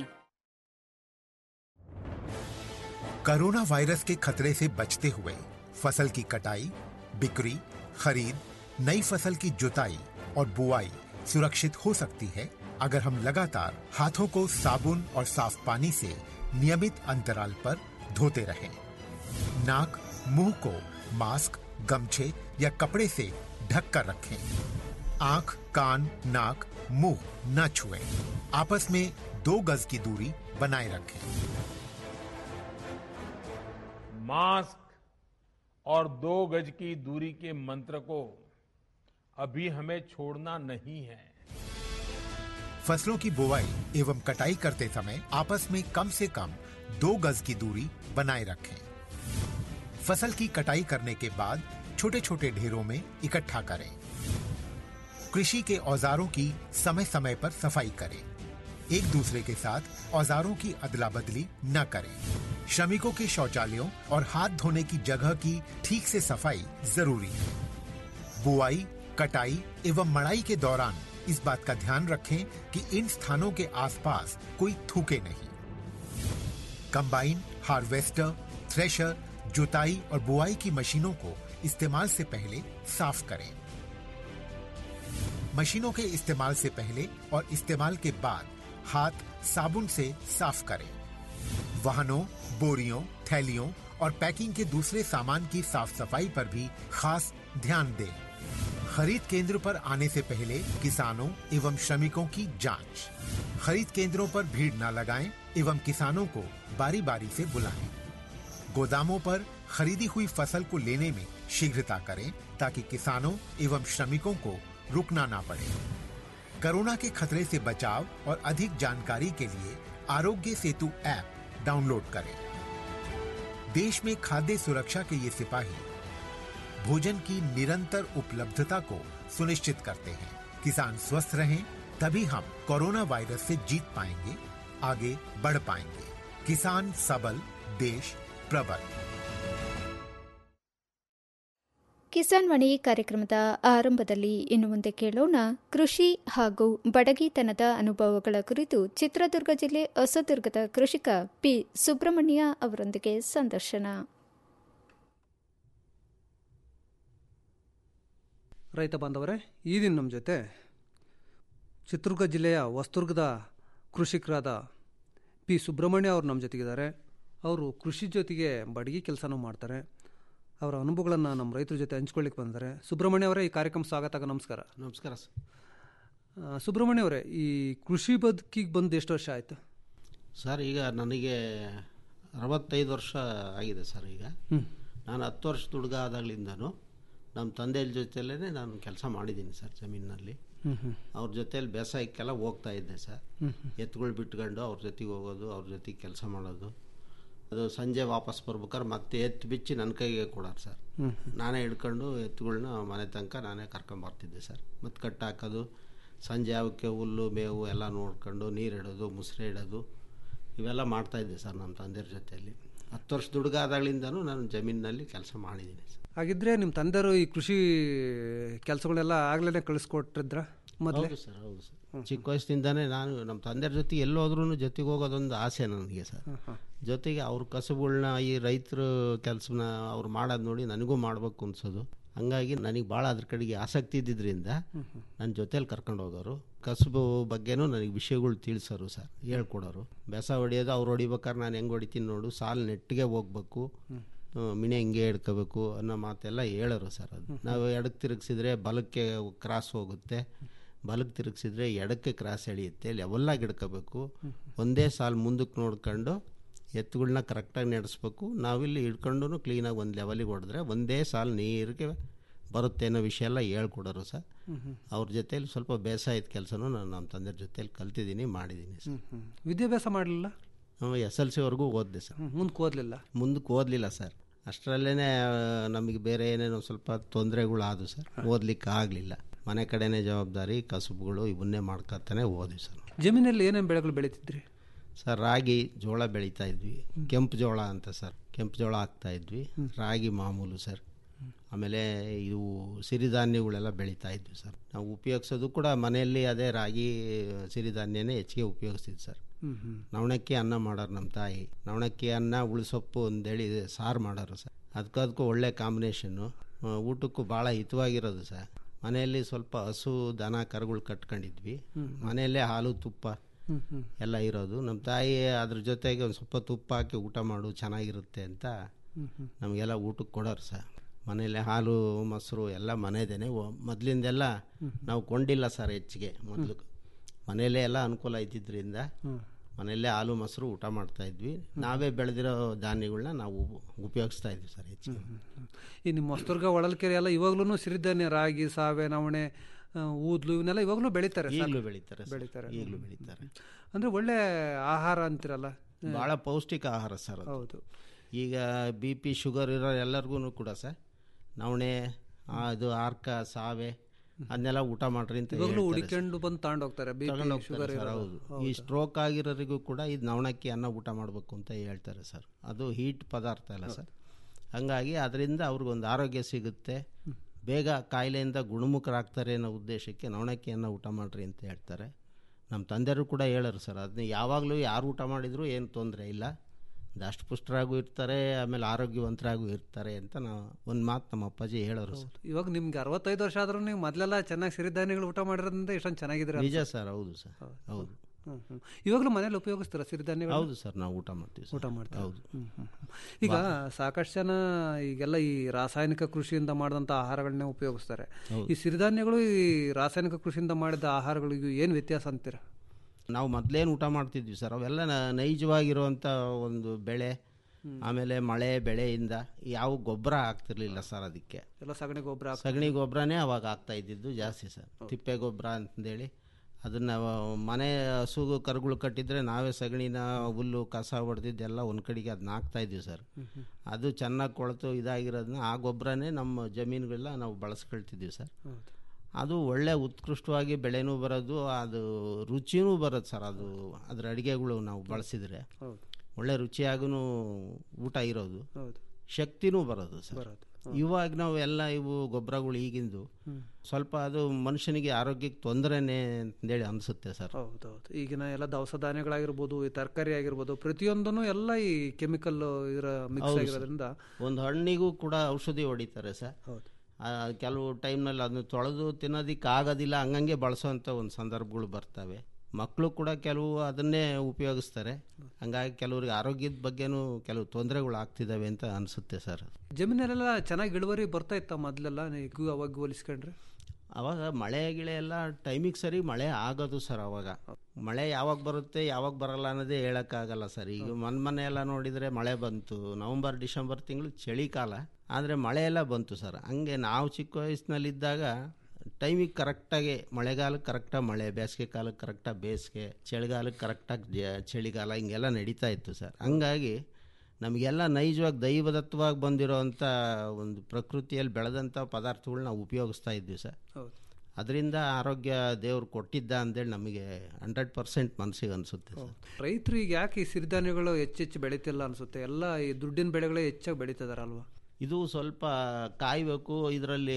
कोरोना वायरस के खतरे से बचते हुए फसल की कटाई बिक्री खरीद नई फसल की जुताई और बुआई सुरक्षित हो सकती है अगर हम लगातार हाथों को साबुन और साफ पानी से नियमित अंतराल पर धोते रहें। नाक मुंह को मास्क गमछे या कपड़े से ढक कर रखें आंख कान नाक मुंह न छुएं। आपस में दो गज की दूरी बनाए रखें मास्क और दो गज की दूरी के मंत्र को अभी हमें छोड़ना नहीं है फसलों की बुवाई एवं कटाई करते समय आपस में कम से कम दो गज की दूरी बनाए रखें फसल की कटाई करने के बाद छोटे छोटे ढेरों में इकट्ठा करें कृषि के औजारों की समय समय पर सफाई करें एक दूसरे के साथ औजारों की अदला बदली न करें श्रमिकों के शौचालयों और हाथ धोने की जगह की ठीक से सफाई जरूरी है बुआई कटाई एवं मड़ाई के दौरान इस बात का ध्यान रखें कि इन स्थानों के आसपास कोई थूके नहीं कंबाइन हार्वेस्टर थ्रेशर जुताई और बुआई की मशीनों को इस्तेमाल से पहले साफ करें मशीनों के इस्तेमाल से पहले और इस्तेमाल के बाद हाथ साबुन से साफ करें वाहनों बोरियों थैलियों और पैकिंग के दूसरे सामान की साफ सफाई पर भी खास ध्यान दें खरीद केंद्र पर आने से पहले किसानों एवं श्रमिकों की जांच खरीद केंद्रों पर भीड़ न लगाएं एवं किसानों को बारी बारी से बुलाएं गोदामों पर खरीदी हुई फसल को लेने में शीघ्रता करें ताकि किसानों एवं श्रमिकों को रुकना ना पड़े कोरोना के खतरे से बचाव और अधिक जानकारी के लिए आरोग्य सेतु ऐप डाउनलोड करें देश में खाद्य सुरक्षा के ये सिपाही भोजन की निरंतर उपलब्धता को सुनिश्चित करते हैं किसान स्वस्थ रहें तभी हम कोरोना वायरस से जीत पाएंगे आगे बढ़ पाएंगे किसान सबल देश प्रबल ಕಿಸಾನ್ ವಾಣಿ ಕಾರ್ಯಕ್ರಮದ ಆರಂಭದಲ್ಲಿ ಇನ್ನು ಮುಂದೆ ಕೇಳೋಣ ಕೃಷಿ ಹಾಗೂ ಬಡಗಿತನದ ಅನುಭವಗಳ ಕುರಿತು ಚಿತ್ರದುರ್ಗ ಜಿಲ್ಲೆ ಹೊಸದುರ್ಗದ ಕೃಷಿಕ ಪಿ ಸುಬ್ರಹ್ಮಣ್ಯ ಅವರೊಂದಿಗೆ ಸಂದರ್ಶನ ರೈತ ಬಾಂಧವರೇ ಈ ದಿನ ನಮ್ಮ ಜೊತೆ ಚಿತ್ರದುರ್ಗ ಜಿಲ್ಲೆಯ ಹೊಸದುರ್ಗದ ಕೃಷಿಕರಾದ ಪಿ ಸುಬ್ರಹ್ಮಣ್ಯ ಅವರು ನಮ್ಮ ಜೊತೆಗಿದ್ದಾರೆ ಅವರು ಕೃಷಿ ಜೊತೆಗೆ ಬಡಗಿ ಕೆಲಸನೂ ಮಾಡ್ತಾರೆ ಅವರ ಅನುಭವಗಳನ್ನು ನಮ್ಮ ರೈತರ ಜೊತೆ ಹಂಚ್ಕೊಳ್ಳಿಕ್ಕೆ ಬಂದಿದ್ದಾರೆ ಸುಬ್ರಹ್ಮಣ್ಯ ಅವರೇ ಈ ಕಾರ್ಯಕ್ರಮ ಸ್ವಾಗತ ನಮಸ್ಕಾರ ನಮಸ್ಕಾರ ಸರ್ ಆ, ಸುಬ್ರಹ್ಮಣ್ಯ ಅವರೇ ಈ ಕೃಷಿ ಬದುಕಿಗೆ ಬಂದು ಎಷ್ಟು ವರ್ಷ ಆಯಿತು ಸರ್ ಈಗ ನನಗೆ ಅರವತ್ತೈದು ವರ್ಷ ಆಗಿದೆ ಸರ್ ಈಗ ಹ್ಮ್. ನಾನು ಹತ್ತು ವರ್ಷದ ಹುಡುಗ ಆದಾಗಲಿಂದನೂ ನಮ್ಮ ತಂದೆಯ ಜೊತೆಲೇ ನಾನು ಕೆಲಸ ಮಾಡಿದ್ದೀನಿ ಸರ್ ಜಮೀನಿನಲ್ಲಿ ಹ್ಮ್, ಹ್ಮ್. ಅವ್ರ ಜೊತೆಲಿ ಬೇಸಾಯಕ್ಕೆಲ್ಲ ಹೋಗ್ತಾ ಇದ್ದೆ ಸರ್ ಹ್ಮ್, ಹ್ಮ್. ಎತ್ತುಗಳು ಬಿಟ್ಕೊಂಡು ಅವ್ರ ಜೊತೆಗೆ ಹೋಗೋದು ಅವ್ರ ಜೊತೆಗೆ ಕೆಲಸ ಮಾಡೋದು ಅದು ಸಂಜೆ ವಾಪಸ್ ಬರ್ಬೇಕಾದ್ರೆ ಮತ್ತೆ ಎತ್ತು ಬಿಚ್ಚಿ ನನ್ನ ಕೈಗೆ ಕೊಡೋರು ಸರ್ ಹ್ಮ್, ನಾನೇ ಹಿಡ್ಕೊಂಡು ಎತ್ತುಗಳನ್ನ ಮನೆ ತನಕ ನಾನೇ ಕರ್ಕೊಂಬರ್ತಿದ್ದೆ ಸರ್ ಮತ್ತು ಕಟ್ಟು ಹಾಕೋದು ಸಂಜೆ ಅವಕ್ಕೆ ಹುಲ್ಲು ಮೇವು ಎಲ್ಲ ನೋಡ್ಕೊಂಡು ನೀರು ಇಡೋದು ಮುಸ್ರೆ ಇಡೋದು ಇವೆಲ್ಲ ಮಾಡ್ತಾಯಿದ್ದೆ ಸರ್ ನಮ್ಮ ತಂದೆಯವ್ರ ಜೊತೆಯಲ್ಲಿ ಹತ್ತು ವರ್ಷದ ಹುಡುಗ ಆದಾಗಲಿಂದನೂ ನಾನು ಜಮೀನಿನಲ್ಲಿ ಕೆಲಸ ಮಾಡಿದ್ದೀನಿ ಸರ್ ಹಾಗಿದ್ರೆ ನಿಮ್ಮ ತಂದೆಯವರು ಈ ಕೃಷಿ ಕೆಲಸಗಳೆಲ್ಲ ಆಗ್ಲೇ ಕಳಿಸ್ಕೊಟ್ಟಿದ್ರ ಮೊದಲೇ ಹೌದು ಸರ್ ಹೌದು ಸರ್ ಚಿಕ್ಕ ವಯಸ್ಸಿನಿಂದಾನೇ ನಾನು ನಮ್ಮ ತಂದೆಯವ್ರ ಜೊತೆಗೆ ಎಲ್ಲೋದ್ರೂ ಜೊತೆಗೆ ಹೋಗೋದೊಂದು ಆಸೆ ನನಗೆ ಸರ್ ಜೊತೆಗೆ ಅವ್ರ ಕಸುಬುಗಳನ್ನ ಈ ರೈತರು ಕೆಲಸನ ಅವ್ರು ಮಾಡೋದು ನೋಡಿ ನನಗೂ ಮಾಡಬೇಕು ಅನ್ಸೋದು ಹಂಗಾಗಿ ನನಗೆ ಭಾಳ ಅದ್ರ ಕಡೆಗೆ ಆಸಕ್ತಿ ಇದ್ದಿದ್ದರಿಂದ ನನ್ನ ಜೊತೇಲಿ ಕರ್ಕೊಂಡು ಹೋಗೋರು ಕಸುಬು ಬಗ್ಗೆನೂ ನನಗೆ ವಿಷಯಗಳು ತಿಳಿಸೋರು ಸರ್ ಹೇಳ್ಕೊಡೋರು ಬೆಸ ಹೊಡಿಯೋದು ಅವ್ರು ಹೊಡಿಬೇಕಾದ್ರೆ ನಾನು ಹೆಂಗೆ ಹೊಡಿತೀನಿ ನೋಡು ಸಾಲು ನೆಟ್ಟಿಗೆ ಹೋಗ್ಬೇಕು ಹ್ಮ್, ಮಿಣೆ ಹಿಂಗೆ ಹಿಡ್ಕೋಬೇಕು ಅನ್ನೋ ಮಾತೆಲ್ಲ ಹೇಳೋರು ಸರ್ ಅದು ನಾವು ಎಡಕ್ಕೆ ತಿರುಗಿಸಿದ್ರೆ ಬಲಕ್ಕೆ ಕ್ರಾಸ್ ಹೋಗುತ್ತೆ ಬಲಕ್ಕೆ ತಿರುಗಿಸಿದ್ರೆ ಎಡಕ್ಕೆ ಕ್ರಾಸ್ ಎಳೆಯುತ್ತೆ ಲೆವೆಲ್ಲಾಗಿ ಹಿಡ್ಕೋಬೇಕು ಒಂದೇ ಸಾಲು ಮುಂದಕ್ಕೆ ನೋಡ್ಕೊಂಡು ಎತ್ತುಗಳನ್ನ ಕರೆಕ್ಟಾಗಿ ನಡೆಸ್ಬೇಕು ನಾವಿಲ್ಲಿ ಹಿಡ್ಕೊಂಡು ಕ್ಲೀನಾಗಿ ಒಂದು ಲೆವೆಲಿಗೆ ಹೊಡೆದ್ರೆ ಒಂದೇ ಸಾಲು ನೀರಿಗೆ ಬರುತ್ತೆ ಅನ್ನೋ ವಿಷಯ ಎಲ್ಲ ಹೇಳ್ಕೊಡೋರು ಸರ್ ಅವ್ರ ಜೊತೇಲಿ ಸ್ವಲ್ಪ ಬೇಸಾಯದ ಕೆಲಸನೂ ನಾನು ನಮ್ಮ ತಂದೆ ಜೊತೇಲಿ ಕಲ್ತಿದ್ದೀನಿ ಮಾಡಿದ್ದೀನಿ ಸರ್ ವಿದ್ಯಾಭ್ಯಾಸ ಮಾಡಲಿಲ್ಲ ಎಸ್ ಎಲ್ ಸಿವರೆಗೂ ಓದಿದೆ ಸರ್ ಮುಂದಕ್ಕೆ ಓದಲಿಲ್ಲ ಮುಂದಕ್ಕೆ ಓದಲಿಲ್ಲ ಸರ್ ಅಷ್ಟರಲ್ಲೇ ನಮಗೆ ಬೇರೆ ಏನೇನೋ ಸ್ವಲ್ಪ ತೊಂದರೆಗಳು ಆದವು ಸರ್ ಓದ್ಲಿಕ್ಕೆ ಆಗಲಿಲ್ಲ ಮನೆ ಕಡೆನೇ ಜವಾಬ್ದಾರಿ ಕಸುಬುಗಳು ಇವನ್ನೇ ಮಾಡ್ಕೊತಾನೆ ಓದಿ ಸರ್ ಜಮೀನಲ್ಲಿ ಏನೇನು ಬೆಳೆಗಳು ಬೆಳೀತಿದ್ರಿ ಸರ್ ರಾಗಿ ಜೋಳ ಬೆಳೀತಾ ಇದ್ವಿ ಕೆಂಪು ಜೋಳ ಅಂತ ಸರ್ ಕೆಂಪು ಜೋಳ ಹಾಕ್ತಾ ಇದ್ವಿ ರಾಗಿ ಮಾಮೂಲು ಸರ್ ಆಮೇಲೆ ಇವು ಸಿರಿಧಾನ್ಯಗಳೆಲ್ಲ ಬೆಳೀತಾ ಇದ್ವಿ ಸರ್ ನಾವು ಉಪಯೋಗಿಸೋದು ಕೂಡ ಮನೆಯಲ್ಲಿ ಅದೇ ರಾಗಿ ಸಿರಿಧಾನ್ಯನೇ ಹೆಚ್ಚಿಗೆ ಉಪಯೋಗಿಸ್ತಿದ್ವಿ ಸರ್ ಹ್ಮ್, ಹ್ಮ್. ನವಣಕ್ಕಿ ಅನ್ನ ಮಾಡೋರು ನಮ್ಮ ತಾಯಿ ನವಣಕ್ಕಿ ಅನ್ನ ಉಳಿಸೊಪ್ಪು ಅಂತೇಳಿ ಸಾರು ಮಾಡೋರು ಸರ್ ಅದಕ್ಕದಕ್ಕೂ ಒಳ್ಳೆ ಕಾಂಬಿನೇಷನ್ನು ಊಟಕ್ಕೂ ಭಾಳ ಹಿತವಾಗಿರೋದು ಸರ್ ಮನೆಯಲ್ಲಿ ಸ್ವಲ್ಪ ಹಸು ದನ ಕರುಗಳು ಕಟ್ಕೊಂಡಿದ್ವಿ ಹ್ಮ್. ಮನೆಯಲ್ಲೇ ಹಾಲು ತುಪ್ಪ ಹ್ಮ್, ಹ್ಮ್. ಎಲ್ಲ ಇರೋದು ನಮ್ಮ ತಾಯಿ ಅದ್ರ ಜೊತೆಗೆ ಒಂದು ಸ್ವಲ್ಪ ತುಪ್ಪ ಹಾಕಿ ಊಟ ಮಾಡು ಚೆನ್ನಾಗಿರುತ್ತೆ ಅಂತ ಹ್ಮ್, ಹ್ಮ್. ನಮಗೆಲ್ಲ ಊಟಕ್ಕೆ ಕೊಡೋರು ಸರ್ ಮನೇಲಿ ಹಾಲು ಮೊಸರು ಎಲ್ಲ ಮನೆದೇನೆ ಮೊದಲಿಂದೆಲ್ಲ ನಾವು ಕೊಂಡಿಲ್ಲ ಸರ್ ಹೆಚ್ಚಿಗೆ ಮೊದಲು ಮನೆಯಲ್ಲೇ ಎಲ್ಲ ಅನುಕೂಲ ಇದ್ದಿದ್ದರಿಂದ ಹ್ಮ್. ಮನೆಯಲ್ಲೇ ಹಾಲು ಮೊಸರು ಊಟ ಮಾಡ್ತಾ ಇದ್ವಿ ನಾವೇ ಬೆಳೆದಿರೋ ಧಾನ್ಯಗಳನ್ನ ನಾವು ಉಪಯೋಗಿಸ್ತಾ ಇದ್ವಿ ಸರ್ ಹೆಚ್ಚಿಗೆ ಈ ನಿಮ್ಮ ಹೊಸದುರ್ಗ ಹೊಳಲ್ಕೆರೆ ಎಲ್ಲ ಇವಾಗ್ಲೂ ಸಿರಿಧಾನ್ಯ ರಾಗಿ ಸಾವೆ ನವಣೆ ಆ, ಊದ್ಲು ಇವನ್ನೆಲ್ಲ ಇವಾಗಲೂ ಬೆಳೀತಾರೆ ಸರ್. ಈಗಲೂ ಬೆಳೀತಾರೆ ಸರ್. ಬೆಳೀತಾರೆ ಈಗಲೂ ಬೆಳೀತಾರೆ ಅಂದ್ರೆ ಒಳ್ಳೆ ಆಹಾರ ಅಂತಿರಲ್ಲ ಭಾಳ ಪೌಷ್ಟಿಕ ಆಹಾರ ಸರ್ ಅದು. ಹೌದು ಈಗ ಬಿ ಪಿ ಶುಗರ್ ಇರೋ ಎಲ್ಲರಿಗೂ ಕೂಡ ಸರ್ ನವಣೆ ಆ, ಅದು ಆರ್ಕ ಸಾವೆ ಅದನ್ನೆಲ್ಲ ಊಟ ಮಾಡ್ರಿ ಅಂತ ಇವಾಗಲೂ ಹೇಳ್ತಾರೆ ಸರ್. ಹುಡಿಕೊಂಡು ಬಂದು ತಗೊಂಡು ಹೋಗ್ತಾರೆ ಬಿ ತಗೊಂಡ್ ಹೋಗ್ತಾರೆ ಶುಗರ್ ಸರ್, ಹೌದು ಈ ಸ್ಟ್ರೋಕ್ ಆಗಿರೋರಿಗೂ ಕೂಡ ಇದು ನವಣಕ್ಕಿ ಅನ್ನ ಊಟ ಮಾಡಬೇಕು ಅಂತ ಹೇಳ್ತಾರೆ ಸರ್ ಅದು ಹೀಟ್ ಪದಾರ್ಥ ಅಲ್ಲ ಸರ್ ಹಂಗಾಗಿ ಅದರಿಂದ ಅವ್ರಿಗೊಂದು ಆರೋಗ್ಯ ಸಿಗುತ್ತೆ ಬೇಗ ಕಾಯಿಲೆಯಿಂದ ಗುಣಮುಖರಾಗ್ತಾರೆ ಅನ್ನೋ ಉದ್ದೇಶಕ್ಕೆ ನವಣಕ್ಕಿಯನ್ನು ಊಟ ಮಾಡ್ರಿ ಅಂತ ಹೇಳ್ತಾರೆ ನಮ್ಮ ತಂದೆಯವರು ಕೂಡ ಹೇಳೋರು ಸರ್ ಅದನ್ನ ಯಾವಾಗಲೂ ಯಾರು ಊಟ ಮಾಡಿದರೂ ಏನು ತೊಂದರೆ ಇಲ್ಲ ದಷ್ಟಪುಷ್ಟರಾಗೂ ಇರ್ತಾರೆ ಆಮೇಲೆ ಆರೋಗ್ಯವಂತರಾಗೂ ಇರ್ತಾರೆ ಅಂತ ನಾವು ಒಂದು ಮಾತು ನಮ್ಮ ಅಪ್ಪಾಜಿ ಹೇಳೋರು ಸರ್ ಇವಾಗ ನಿಮ್ಗೆ ಅರವತ್ತೈದು ವರ್ಷ ಆದ್ರೂ ನೀವು ಮೊದಲೆಲ್ಲ ಚೆನ್ನಾಗಿ ಸಿರಿಧಾನ್ಯಗಳು ಊಟ ಮಾಡಿರೋದ್ರಿಂದ ಇಷ್ಟೊಂದು ಚೆನ್ನಾಗಿದ್ರೆ ನಿಜ ಸರ್ ಹೌದು ಸರ್ ಹೌದು ಇವಾಗಲೂ ಮನೇಲಿ ಉಪಯೋಗಿಸ್ತೀರಾ ಸಿರಿಧಾನ್ಯಗಳು ಹೌದು ಸರ್ ನಾವು ಊಟ ಮಾಡ್ತೀವಿ ಸರ್. ಊಟ ಮಾಡ್ತೀವಿ ಹೌದು ಹ್ಮ್, ಹ್ಮ್, ಹ್ಮ್. ಈಗ ಸಾಕಷ್ಟು ಜನ ಈಗೆಲ್ಲ ಈ ರಾಸಾಯನಿಕ ಕೃಷಿಯಿಂದ ಮಾಡಿದಂಥ ಆಹಾರಗಳನ್ನೇ ಉಪಯೋಗಿಸ್ತಾರೆ ಹೌದು. ಈ ಸಿರಿಧಾನ್ಯಗಳು ಈ ರಾಸಾಯನಿಕ ಕೃಷಿಯಿಂದ ಮಾಡಿದ ಆಹಾರಗಳಿಗೂ ಏನು ವ್ಯತ್ಯಾಸ ಅಂತೀರಾ ನಾವು ಮೊದಲೇನು ಊಟ ಮಾಡ್ತಿದ್ವಿ ಸರ್ ಅವೆಲ್ಲ ನ- ನೈಜವಾಗಿರುವಂಥ ಒಂದು ಬೆಳೆ ಆಮೇಲೆ ಮಳೆ ಬೆಳೆಯಿಂದ ಯಾವ ಗೊಬ್ಬರ ಹಾಕ್ತಿರ್ಲಿಲ್ಲ ಸರ್ ಅದಕ್ಕೆ ಎಲ್ಲ ಸಗಣಿ ಗೊಬ್ಬರ ಸಗಣಿ ಗೊಬ್ಬರನೇ ಅವಾಗ ಹಾಕ್ತಾ ಇದ್ದಿದ್ದು ಜಾಸ್ತಿ ಸರ್ ತಿಪ್ಪೆ ಗೊಬ್ಬರ ಅಂತಂದೇಳಿ ಅದನ್ನು ಮನೆ ಹಸು ಕರುಗಳು ಕಟ್ಟಿದ್ರೆ ನಾವೇ ಸಗಣಿನ ಹುಲ್ಲು ಕಸ ಹೊಡೆದಿದ್ದೆಲ್ಲ ಒಂದು ಕಡೆಗೆ ಅದನ್ನ ಹಾಕ್ತಾ ಇದ್ವಿ ಸರ್ ಅದು ಚೆನ್ನಾಗಿ ಕೊಳೆತು ಇದಾಗಿರೋದನ್ನ ಆ ಗೊಬ್ಬರನೇ ನಮ್ಮ ಜಮೀನುಗಳನ್ನ ನಾವು ಬಳಸ್ಕೊಳ್ತಿದ್ವಿ ಸರ್ ಅದು ಒಳ್ಳೆ ಉತ್ಕೃಷ್ಟವಾಗಿ ಬೆಳೆನೂ ಬರೋದು ಅದು ರುಚಿನೂ ಬರೋದು ಸರ್ ಅದು ಅದ್ರ ಅಡುಗೆಗಳು ನಾವು ಬಳಸಿದರೆ ಹೌದು. ಒಳ್ಳೆ ರುಚಿಯಾಗೂ ಊಟ ಇರೋದು ಹೌದು. ಶಕ್ತಿನೂ ಬರೋದು ಸರ್ ಬರೋದು. ಇವಾಗ ನಾವು ಎಲ್ಲ ಇವು ಗೊಬ್ಬರಗಳು ಈಗಿಂದು ಹ್ಮ್. ಸ್ವಲ್ಪ ಅದು ಮನುಷ್ಯನಿಗೆ ಆರೋಗ್ಯಕ್ಕೆ ತೊಂದರೆನೇ ಅಂತೇಳಿ ಅನಿಸುತ್ತೆ ಸರ್ ಹೌದೌದು ಈಗಿನ ಎಲ್ಲ ದವಸ ಧಾನ್ಯಗಳಾಗಿರ್ಬೋದು ಈ ತರಕಾರಿ ಆಗಿರ್ಬೋದು ಪ್ರತಿಯೊಂದನ್ನು ಎಲ್ಲ ಈ ಕೆಮಿಕಲ್ ಇದರ ಮಿಕ್ಸ್ ಹೌದು ಸರ್. ಆಗಿರೋದ್ರಿಂದ ಒಂದು ಹಣ್ಣಿಗೂ ಕೂಡ ಔಷಧಿ ಹೊಡಿತಾರೆ ಸರ್ ಹೌದು. ಆ, ಕೆಲವು ಟೈಮ್ನಲ್ಲಿ ಅದನ್ನು ತೊಳೆದು ತಿನ್ನೋದಕ್ಕೆ ಆಗೋದಿಲ್ಲ ಹಂಗಂಗೆ ಬಳಸೋವಂಥ ಒಂದು ಸಂದರ್ಭಗಳು ಬರ್ತವೆ ಮಕ್ಕಳು ಕೂಡ ಕೆಲವು ಅದನ್ನೇ ಉಪಯೋಗಿಸ್ತಾರೆ ಹಂಗಾಗಿ ಕೆಲವ್ರಿಗೆ ಆರೋಗ್ಯದ ಬಗ್ಗೆನೂ ಕೆಲವು ತೊಂದರೆಗಳು ಆಗ್ತಿದ್ದಾವೆ ಅಂತ ಅನಿಸುತ್ತೆ ಸರ್ ಜಮೀನಲ್ಲೆಲ್ಲ ಚೆನ್ನಾಗಿ ಇಳುವರಿ ಬರ್ತಾ ಇತ್ತ ಮೊದಲೆಲ್ಲ ಈಗ ಅವಾಗ ಹೋಲಿಸ್ಕೊಂಡ್ರೆ ಅವಾಗ ಮಳೆ ಗಿಳೆ ಎಲ್ಲ ಟೈಮಿಗೆ ಸರಿ ಮಳೆ ಆಗೋದು ಸರ್ ಅವಾಗ ಮಳೆ ಯಾವಾಗ ಬರುತ್ತೆ ಯಾವಾಗ ಬರಲ್ಲ ಅನ್ನೋದೇ ಹೇಳೋಕ್ಕಾಗಲ್ಲ ಸರ್ ಈಗ ಮನ್ ಮನೆ ಎಲ್ಲ ನೋಡಿದರೆ ಮಳೆ ಬಂತು ನವಂಬರ್ ಡಿಸೆಂಬರ್ ತಿಂಗಳು ಚಳಿಕಾಲ ಆದರೆ ಮಳೆ ಎಲ್ಲ ಬಂತು ಸರ್ ಹಂಗೆ ನಾವು ಚಿಕ್ಕ ವಯಸ್ಸಿನಲ್ಲಿದ್ದಾಗ ಟೈಮಿಗೆ ಕರೆಕ್ಟಾಗಿ ಮಳೆಗಾಲಕ್ಕೆ ಕರೆಕ್ಟಾಗಿ ಮಳೆ ಬೇಸಿಗೆ ಕಾಲಕ್ಕೆ ಕರೆಕ್ಟಾಗಿ ಬೇಸಿಗೆ ಚಳಿಗಾಲಕ್ಕೆ ಕರೆಕ್ಟಾಗಿ ಜ ಚಳಿಗಾಲ ಹಿಂಗೆಲ್ಲ ನಡೀತಾ ಇತ್ತು ಸರ್ ಹಂಗಾಗಿ ನಮಗೆಲ್ಲ ನೈಜವಾಗಿ ದೈವದತ್ತವಾಗಿ ಬಂದಿರೋವಂಥ ಒಂದು ಪ್ರಕೃತಿಯಲ್ಲಿ ಬೆಳೆದಂಥ ಪದಾರ್ಥಗಳು ನಾವು ಉಪಯೋಗಿಸ್ತಾ ಇದ್ವಿ ಸರ್ ಹೌದು ಅದರಿಂದ ಆರೋಗ್ಯ ದೇವ್ರು ಕೊಟ್ಟಿದ್ದ ಅಂತೇಳಿ ನಮಗೆ ಹಂಡ್ರೆಡ್ ಪರ್ಸೆಂಟ್ ಮನಸ್ಸಿಗೆ ಅನಿಸುತ್ತೆ ಸರ್ ರೈತರು ಈಗ ಯಾಕೆ ಈ ಸಿರಿಧಾನ್ಯಗಳು ಹೆಚ್ಚೆಚ್ಚು ಬೆಳೀತಿಲ್ಲ ಅನ್ಸುತ್ತೆ ಎಲ್ಲ ಈ ದುಡ್ಡಿನ ಬೆಳೆಗಳೇ ಹೆಚ್ಚಾಗಿ ಬೆಳೀತಿದಾರಲ್ವಾ ಇದು ಸ್ವಲ್ಪ ಕಾಯಬೇಕು ಇದರಲ್ಲಿ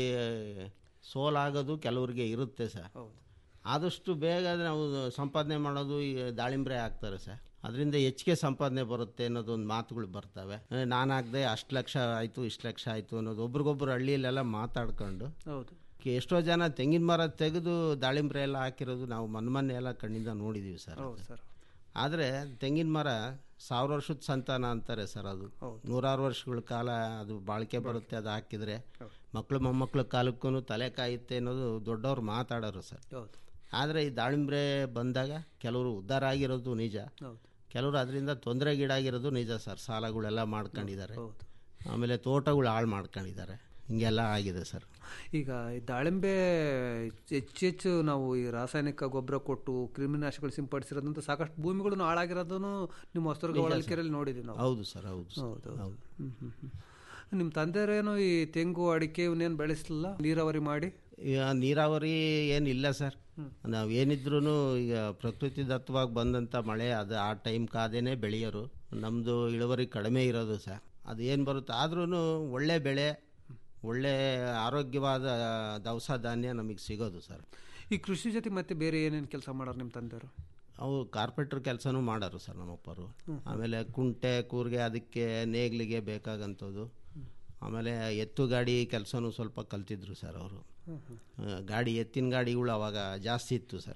ಸೋಲಾಗೋದು ಕೆಲವರಿಗೆ ಇರುತ್ತೆ ಸರ್ ಆದಷ್ಟು ಬೇಗ ನಾವು ಸಂಪಾದನೆ ಮಾಡೋದು ಈ ದಾಳಿಂಬ್ರೆ ಹಾಕ್ತಾರೆ ಸರ್ ಅದರಿಂದ ಹೆಚ್ಚಿಗೆ ಸಂಪಾದನೆ ಬರುತ್ತೆ ಅನ್ನೋದು ಒಂದು ಮಾತುಗಳು ಬರ್ತವೆ ನಾನು ಹಾಕ್ದೆ ಅಷ್ಟು ಲಕ್ಷ ಆಯಿತು ಇಷ್ಟು ಲಕ್ಷ ಆಯಿತು ಅನ್ನೋದು ಒಬ್ರಿಗೊಬ್ರು ಹಳ್ಳಿಯಲ್ಲೆಲ್ಲ ಮಾತಾಡ್ಕೊಂಡು ಹೌದು ಎಷ್ಟೋ ಜನ ತೆಂಗಿನ ಮರ ತೆಗೆದು ದಾಳಿಂಬ್ರೆ ಎಲ್ಲ ಹಾಕಿರೋದು ನಾವು ಮನ್ ಮೊನ್ನೆ ಎಲ್ಲ ಕಣ್ಣಿಂದ ನೋಡಿದ್ದೀವಿ ಸರ್ ಹೌದು ಸರ್ ಆದರೆ ತೆಂಗಿನ ಮರ ಸಾವಿರ ವರ್ಷದ ಸಂತಾನ ಅಂತಾರೆ ಸರ್ ಅದು ನೂರಾರು ವರ್ಷಗಳ ಕಾಲ ಅದು ಬಾಳಿಕೆ ಬರುತ್ತೆ ಅದು ಹಾಕಿದರೆ ಮಕ್ಕಳು ಮೊಮ್ಮಕ್ಕಳ ಕಾಲಕ್ಕೂ ತಲೆ ಕಾಯುತ್ತೆ ಅನ್ನೋದು ದೊಡ್ಡವ್ರು ಮಾತಾಡೋರು ಸರ್ ಹೌದು ಆದರೆ ಈ ದಾಳಿಂಬ್ರೆ ಬಂದಾಗ ಕೆಲವರು ಉದ್ಧಾರ ಆಗಿರೋದು ನಿಜ ಹೌದು ಕೆಲವರು ಅದರಿಂದ ತೊಂದರೆಗೀಡಾಗಿರೋದು ನಿಜ ಸರ್ ಸಾಲಗಳೆಲ್ಲ ಮಾಡ್ಕೊಂಡಿದ್ದಾರೆ ಆಮೇಲೆ ತೋಟಗಳು ಹಾಳು ಮಾಡ್ಕೊಂಡಿದ್ದಾರೆ ಹಿಂಗೆಲ್ಲ ಆಗಿದೆ ಸರ್ ಈಗ ಈ ದಾಳಿಂಬೆ ಹೆಚ್ಚು ಹೆಚ್ಚು ನಾವು ಈ ರಾಸಾಯನಿಕ ಗೊಬ್ಬರ ಕೊಟ್ಟು ಕ್ರಿಮಿನಾಶಕಗಳು ಸಿಂಪಡಿಸಿರೋದಂತ ಸಾಕಷ್ಟು ಭೂಮಿಗಳನ್ನು ಹಾಳಾಗಿರೋದನ್ನು ನಿಮ್ಮ ಹೊಸದುರ್ಗ ನಿಜ ಸರ್. ಹೊಳಲ್ಕೆರೆಯಲ್ಲಿ ನೋಡಿದ್ದೀವಿ ನಾವು ಹೌದು ಸರ್ ಹೌದು ಸರ್. ಹೌದು ಹೌದು ಹೌದು. ಹ್ಮ್, ಹ್ಮ್, ಹ್ಮ್. ನಿಮ್ಮ ತಂದೆಯರೇನು ಈ ತೆಂಗು ಅಡಿಕೆ ಇವನ್ನೇನು ಬೆಳೆಸಲಿಲ್ಲ ನೀರಾವರಿ ಮಾಡಿ ಈಗ ನೀರಾವರಿ ಏನಿಲ್ಲ ಸರ್ ನಾವು ಏನಿದ್ರು ಈಗ ಪ್ರಕೃತಿ ದತ್ತವಾಗಿ ಬಂದಂಥ ಮಳೆ ಅದು ಆ ಟೈಮ್ ಕಾದೇನೆ ಬೆಳೆಯೋರು ನಮ್ಮದು ಇಳುವರಿ ಕಡಿಮೆ ಇರೋದು ಸರ್ ಅದು ಏನು ಬರುತ್ತೆ ಆದ್ರೂ ಒಳ್ಳೆ ಬೆಳೆ ಒಳ್ಳೆ ಆರೋಗ್ಯವಾದ ದವಸ ಧಾನ್ಯ ನಮಗೆ ಸಿಗೋದು ಸರ್ ಈ ಕೃಷಿ ಜೊತೆ ಮತ್ತೆ ಬೇರೆ ಏನೇನು ಕೆಲಸ ಮಾಡೋರು ನಿಮ್ಮ ತಂದೆಯವರು ಅವು ಕಾರ್ಪೆಂಟ್ರ್ ಕೆಲಸನೂ ಮಾಡೋರು ಸರ್ ನಮ್ಮಪ್ಪರು ಆಮೇಲೆ ಕುಂಟೆ ಕೂರ್ಗೆ ಅದಕ್ಕೆ ನೇಗ್ಲಿಗೆ ಬೇಕಾಗಂಥದ್ದು ಆಮೇಲೆ ಎತ್ತು ಗಾಡಿ ಕೆಲಸನೂ ಸ್ವಲ್ಪ ಕಲ್ತಿದ್ರು ಸರ್ ಅವರು ಗಾಡಿ ಎತ್ತಿನ ಗಾಡಿಗಳು ಅವಾಗ ಜಾಸ್ತಿ ಇತ್ತು ಸರ್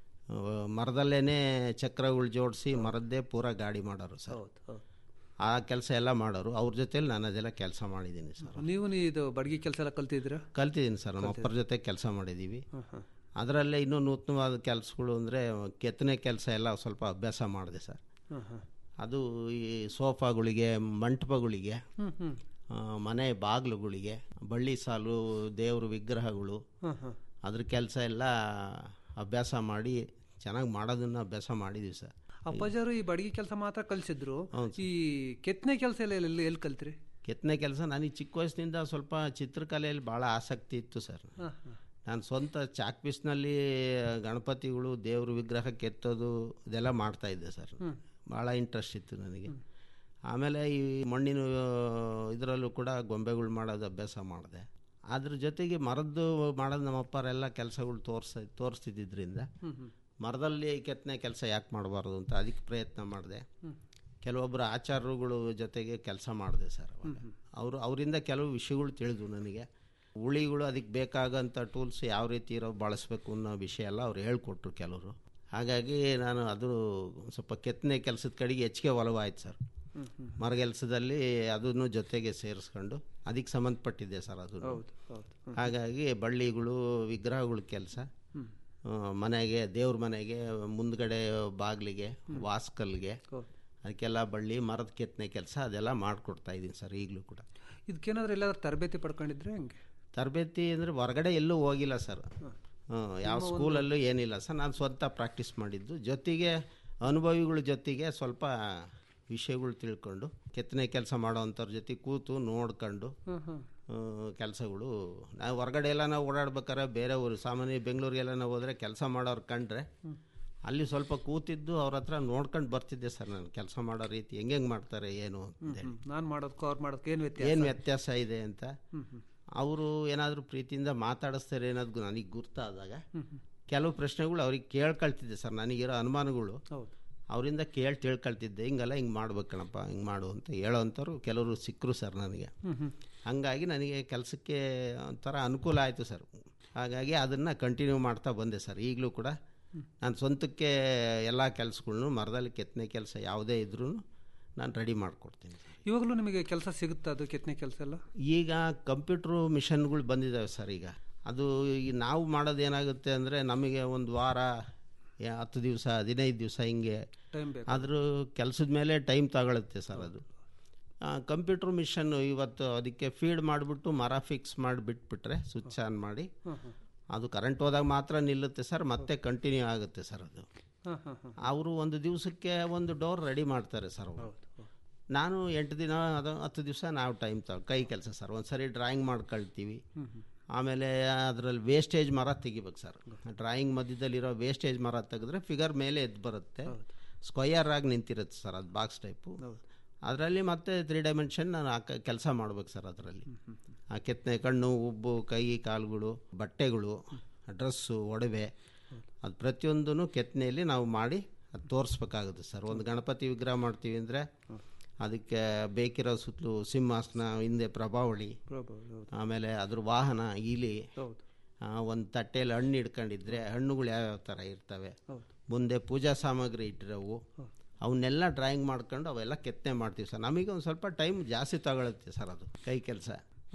ಮರದಲ್ಲೇ ಚಕ್ರಗಳು ಜೋಡಿಸಿ ಮರದ್ದೇ ಪೂರ ಗಾಡಿ ಮಾಡೋರು ಸರ್ ಆ ಕೆಲಸ ಎಲ್ಲ ಮಾಡೋರು ಅವ್ರ ಜೊತೆಲಿ ನಾನು ಅದೆಲ್ಲ ಕೆಲಸ ಮಾಡಿದ್ದೀನಿ ಸರ್ ನೀವು ನೀ ಇದು ಬಡ್ಗಿ ಕೆಲಸ ಎಲ್ಲ ಕಲ್ತಿದ್ದೀರಾ ಕಲ್ತಿದ್ದೀನಿ ಸರ್ ನಮ್ಮ ಅಪ್ಪರ ಜೊತೆ ಕೆಲಸ ಮಾಡಿದ್ದೀವಿ ಅದರಲ್ಲೇ ಇನ್ನೂ ನೂತನವಾದ ಕೆಲಸಗಳು ಅಂದರೆ ಕೆತ್ತನೆ ಕೆಲಸ ಎಲ್ಲ ಸ್ವಲ್ಪ ಅಭ್ಯಾಸ ಮಾಡಿದೆ ಸರ್ ಅದು ಈ ಸೋಫಾಗಳಿಗೆ ಮಂಟಪಗಳಿಗೆ ಹ್ಮ್, ಹ್ಮ್. ಆ, ಮನೆ ಬಾಗಿಲುಗಳಿಗೆ ಬಳ್ಳಿ ಸಾಲು ದೇವ್ರ ವಿಗ್ರಹಗಳು ಹ್ಮ್, ಹ್ಮ್. ಅದ್ರ ಕೆಲಸ ಎಲ್ಲ ಅಭ್ಯಾಸ ಮಾಡಿ ಚೆನ್ನಾಗಿ ಮಾಡೋದನ್ನ ಅಭ್ಯಾಸ ಮಾಡಿದ್ದೀವಿ ಸರ್ ಅಪ್ಪಾಜರು ಈ ಬಡ್ಗಿ ಕೆಲಸ ಮಾತ್ರ ಕಲಿಸಿದ್ರು ಹೌದು ಈ ಕೆತ್ತನೆ ಕೆಲಸ ಎಲ್ಲ ಎಲ್ಲಿ ಎಲ್ಲಿ ಕಲ್ತ್ರಿ ಕೆತ್ತನೆ ಕೆಲಸ ನನಗೆ ಚಿಕ್ಕ ವಯಸ್ಸಿನಿಂದ ಸ್ವಲ್ಪ ಚಿತ್ರಕಲೆಯಲ್ಲಿ ಭಾಳ ಆಸಕ್ತಿ ಇತ್ತು ಸರ್ ಹಾ, ಹಾ. ನಾನು ಸ್ವಂತ ಚಾಕ್ ಪೀಸ್ನಲ್ಲಿ ಗಣಪತಿಗಳು ದೇವ್ರ ವಿಗ್ರಹ ಕೆತ್ತೋದು ಇದೆಲ್ಲ ಮಾಡ್ತಾ ಇದ್ದೆ ಸರ್ ಹ್ಮ್. ಭಾಳ ಇಂಟ್ರೆಸ್ಟ್ ಇತ್ತು ನನಗೆ ಆಮೇಲೆ ಈ ಮಣ್ಣಿನ ಇದರಲ್ಲೂ ಕೂಡ ಗೊಂಬೆಗಳು ಮಾಡೋದು ಅಭ್ಯಾಸ ಮಾಡಿದೆ ಅದ್ರ ಜೊತೆಗೆ ಮರದ್ದು ಮಾಡೋದು ನಮ್ಮ ಅಪ್ಪರೆಲ್ಲ ಕೆಲಸಗಳು ತೋರಿಸ ತೋರಿಸ್ತಿದ್ದರಿಂದ ಹ್ಮ್, ಹ್ಮ್. ಮರದಲ್ಲಿ ಕೆತ್ತನೆ ಕೆಲಸ ಯಾಕೆ ಮಾಡಬಾರ್ದು ಅಂತ ಅದಕ್ಕೆ ಪ್ರಯತ್ನ ಮಾಡಿದೆ ಹ್ಮ್. ಕೆಲವೊಬ್ಬರು ಆಚಾರ್ಯಗಳು ಜೊತೆಗೆ ಕೆಲಸ ಮಾಡಿದೆ ಸರ್ ಹ್ಮ್, ಹ್ಮ್. ಅವರು ಅವರಿಂದ ಕೆಲವು ವಿಷಯಗಳು ತಿಳಿದು ನನಗೆ ಉಳಿಗಳು ಅದಕ್ಕೆ ಬೇಕಾಗಂಥ ಟೂಲ್ಸ್ ಯಾವ ರೀತಿ ಇರೋ ಬಳಸಬೇಕು ಅನ್ನೋ ವಿಷಯ ಎಲ್ಲ ಅವ್ರು ಹೇಳ್ಕೊಟ್ರು ಕೆಲವರು ಹಾಗಾಗಿ ನಾನು ಅದು ಸ್ವಲ್ಪ ಕೆತ್ತನೆ ಕೆಲಸದ ಕಡೆಗೆ ಹೆಚ್ಚಿಗೆ ಒಲವಾಯ್ತು ಸರ್ ಹ್ಮ್, ಹ್ಮ್. ಮರಗೆಲಸದಲ್ಲಿ ಅದನ್ನು ಜೊತೆಗೆ ಸೇರಿಸ್ಕೊಂಡು ಅದಕ್ಕೆ ಸಂಬಂಧಪಟ್ಟಿದೆ ಸರ್ ಅದು ಹೌದು, ಹೌದು. ಹ್ಮ್. ಹಾಗಾಗಿ ಬಳ್ಳಿಗಳು ವಿಗ್ರಹಗಳ ಕೆಲಸ ಹ್ಮ್. ಮನೆಗೆ ದೇವ್ರ ಮನೆಗೆ ಮುಂದ್ಗಡೆ ಬಾಗಿಲಿಗೆ ವಾಸ್ಕಲ್ಗೆ ಹೌದು. ಅದಕ್ಕೆಲ್ಲ ಬಳ್ಳಿ ಮರದ ಕೆತ್ತನೆ ಕೆಲಸ ಅದೆಲ್ಲ ಮಾಡಿಕೊಡ್ತಾ ಇದ್ದೀನಿ ಸರ್ ಈಗಲೂ ಕೂಡ ಇದಕ್ಕೇನಾದ್ರೂ ಎಲ್ಲಾದ್ರೂ ತರಬೇತಿ ಪಡ್ಕೊಂಡಿದ್ರೆ ಹೆಂಗೆ ತರಬೇತಿ ಅಂದರೆ ಹೊರಗಡೆ ಎಲ್ಲೂ ಹೋಗಿಲ್ಲ ಸರ್ ಹ್ಮ್, ಯಾವ ನಿಮ್ಮ ಒಂದು- ಸ್ಕೂಲಲ್ಲೂ ಏನಿಲ್ಲ ಸರ್ ನಾನು ಸ್ವಂತ ಪ್ರಾಕ್ಟೀಸ್ ಮಾಡಿದ್ದು ಜೊತೆಗೆ ಅನುಭವಿಗಳ ಜೊತೆಗೆ ಸ್ವಲ್ಪ ವಿಷಯಗಳು ತಿಳ್ಕೊಂಡು ಕೆತ್ತನೆ ಕೆಲಸ ಮಾಡೋವಂಥವ್ರ ಜೊತೆ ಕೂತು ನೋಡ್ಕೊಂಡು ಹ್ಮ್, ಹ್ಮ್. ಕೆಲಸಗಳು ನಾವು ಹೊರಗಡೆ ಎಲ್ಲ ನಾವು ಓಡಾಡ್ಬೇಕಾದ್ರೆ ಬೇರೆ ಊರು ಸಾಮಾನ್ಯ ಬೆಂಗಳೂರಿಗೆಲ್ಲ ನಾವು ಹೋದರೆ ಕೆಲಸ ಮಾಡೋರು ಕಂಡ್ರೆ ಹ್ಮ್. ಅಲ್ಲಿ ಸ್ವಲ್ಪ ಕೂತಿದ್ದು ಅವ್ರ ಹತ್ರ ನೋಡ್ಕೊಂಡು ಬರ್ತಿದ್ದೆ ಸರ್ ನಾನು ಕೆಲಸ ಮಾಡೋ ರೀತಿ ಹೆಂಗೆ ಮಾಡ್ತಾರೆ ಏನು ಅಂತೇಳಿ ನಾನು ಮಾಡೋದಕ್ಕೂ ಅವ್ರು ಮಾಡೋದಕ್ಕೂ ಏನು ವ್ಯತ್ಯಾಸ ಏನು ವ್ಯತ್ಯಾಸ ಇದೆ ಅಂತ ಹ್ಮ್, ಹ್ಮ್. ಅವರು ಏನಾದರೂ ಪ್ರೀತಿಯಿಂದ ಮಾತಾಡಿಸ್ತಾರೆ ಏನಾದ್ರು ನನಗೆ ಗುರ್ತಾದಾಗ ಹ್ಮ್, ಹ್ಮ್. ಕೆಲವು ಪ್ರಶ್ನೆಗಳು ಅವ್ರಿಗೆ ಕೇಳ್ಕೊಳ್ತಿದ್ದೆ ಸರ್ ನನಗಿರೋ ಅನುಮಾನಗಳು ಹೌದು ಅವರಿಂದ ಕೇಳಿ ತಿಳ್ಕೊಳ್ತಿದ್ದೆ ಹಿಂಗೆಲ್ಲ ಹಿಂಗೆ ಮಾಡ್ಬೇಕಣಪ್ಪ ಹಿಂಗೆ ಮಾಡು ಅಂತ ಹೇಳೋವಂಥವ್ರು ಕೆಲವರು ಸಿಕ್ಕರು ಸರ್ ನನಗೆ ಹ್ಮ್ ಹ್ಮ್. ಹಾಗಾಗಿ ನನಗೆ ಕೆಲಸಕ್ಕೆ ಒಂಥರ ಅನುಕೂಲ ಆಯಿತು ಸರ್ ಹಾಗಾಗಿ ಅದನ್ನು ಕಂಟಿನ್ಯೂ ಮಾಡ್ತಾ ಬಂದೆ ಸರ್ ಈಗಲೂ ಕೂಡ ನಾನು ಸ್ವಂತಕ್ಕೆ ಎಲ್ಲ ಕೆಲಸಗಳ್ನು ಮರದಲ್ಲಿ ಕೆತ್ತನೆ ಕೆಲಸ ಯಾವುದೇ ಇದ್ರೂ ನಾನು ರೆಡಿ ಮಾಡಿಕೊಡ್ತೀನಿ ಇವಾಗಲೂ ನಿಮಗೆ ಕೆಲಸ ಸಿಗುತ್ತಾ ಅದು ಕೆತ್ತನೆ ಕೆಲಸ ಎಲ್ಲ ಈಗ ಕಂಪ್ಯೂಟ್ರು ಮಿಷನ್ಗಳು ಬಂದಿದ್ದಾವೆ ಸರ್ ಈಗ ಅದು ಈ ನಾವು ಮಾಡೋದು ಏನಾಗುತ್ತೆ ಅಂದರೆ ನಮಗೆ ಒಂದು ವಾರ ಯಾ- ಹತ್ತು ದಿವಸ ಹದಿನೈದು ದಿವಸ ಹಿಂಗೆ ಟೈಮ್ ಬೇಕು ಅದ್ರ ಕೆಲಸದ ಮೇಲೆ ಟೈಮ್ ತಗೊಳುತ್ತೆ ಸರ್ ಅದು ಕಂಪ್ಯೂಟ್ರ್ ಮಿಷನ್ನು ಇವತ್ತು ಅದಕ್ಕೆ ಫೀಡ್ ಮಾಡಿಬಿಟ್ಟು ಮರ ಫಿಕ್ಸ್ ಮಾಡಿ ಬಿಟ್ಬಿಟ್ರೆ ಸ್ವಿಚ್ ಆನ್ ಮಾಡಿ ಹ್ಮ್ ಹ್ಮ್. ಅದು ಕರೆಂಟ್ ಹೋದಾಗ ಮಾತ್ರ ನಿಲ್ಲುತ್ತೆ ಸರ್ ಮತ್ತೆ ಕಂಟಿನ್ಯೂ ಆಗುತ್ತೆ ಸರ್ ಅದು ಹಾಂ ಹಾಂ ಹಾಂ ಅವರು ಒಂದು ದಿವಸಕ್ಕೆ ಒಂದು ಡೋರ್ ರೆಡಿ ಮಾಡ್ತಾರೆ ಸರ್ ಅವರು ನಾನು ಎಂಟು ದಿನ ಅದು ಹತ್ತು ದಿವಸ ನಾವು ಟೈಮ್ ತಗೊ ಕೈ ಕೆಲಸ ಸರ್ ಒಂದು ಸರಿ ಡ್ರಾಯಿಂಗ್ ಮಾಡ್ಕೊಳ್ತೀವಿ ಹ್ಮ್ ಹ್ಮ್. ಆಮೇಲೆ ಅದರಲ್ಲಿ ವೇಸ್ಟೇಜ್ ಮರ ತೆಗಿಬೇಕು ಸರ್ ಡ್ರಾಯಿಂಗ್ ಮಧ್ಯದಲ್ಲಿರೋ ವೇಸ್ಟೇಜ್ ಮರ ತೆಗೆದ್ರೆ ಫಿಗರ್ ಮೇಲೆ ಎದ್ದು ಬರುತ್ತೆ ಸ್ಕ್ವಯರ್ ಆಗಿ ನಿಂತಿರುತ್ತೆ ಸರ್ ಅದು ಬಾಕ್ಸ್ ಟೈಪು ಅದರಲ್ಲಿ ಮತ್ತೆ ತ್ರೀ ಡೈಮೆನ್ಷನ್ ನಾನು ಕೆಲಸ ಮಾಡ್ಬೇಕು ಸರ್ ಅದರಲ್ಲಿ ಆ ಕೆತ್ತನೆ ಕಣ್ಣು ಉಬ್ಬು ಕೈ ಕಾಲುಗಳು ಬಟ್ಟೆಗಳು ಡ್ರೆಸ್ಸು ಒಡವೆ ಅದು ಪ್ರತಿಯೊಂದೂ ಕೆತ್ತನೆಯಲ್ಲಿ ನಾವು ಮಾಡಿ ಅದು ತೋರಿಸ್ಬೇಕಾಗುತ್ತೆ ಸರ್ ಒಂದು ಗಣಪತಿ ವಿಗ್ರಹ ಮಾಡ್ತೀವಿ ಅಂದರೆ ಅದಕ್ಕೆ ಬೇಕಿರೋ ಸುತ್ತಲೂ ಸಿಂಹಾಸನ ಹಿಂದೆ ಪ್ರಭಾವಳಿ ಪ್ರಭಾವಳಿ, ಹೌದು. ಆಮೇಲೆ ಅದ್ರ ವಾಹನ ಇಲಿ ಹೌದು. ಒಂದು ತಟ್ಟೆಯಲ್ಲಿ ಹಣ್ಣು ಇಟ್ಕೊಂಡಿದ್ರೆ ಹಣ್ಣುಗಳು ಯಾವ್ಯಾವ ಥರ ಇರ್ತವೆ ಹೌದು. ಮುಂದೆ ಪೂಜಾ ಸಾಮಗ್ರಿ ಇಟ್ಟಿರೋವು ಅವನ್ನೆಲ್ಲ ಡ್ರಾಯಿಂಗ್ ಮಾಡ್ಕೊಂಡು ಅವೆಲ್ಲ ಕೆತ್ತನೆ ಮಾಡ್ತೀವಿ ಸರ್ ನಮಗೆ ಒಂದು ಸ್ವಲ್ಪ ಟೈಮ್ ಜಾಸ್ತಿ ತಗೊಳುತ್ತೆ ಸರ್ ಅದು ಕೈ ಕೆಲಸ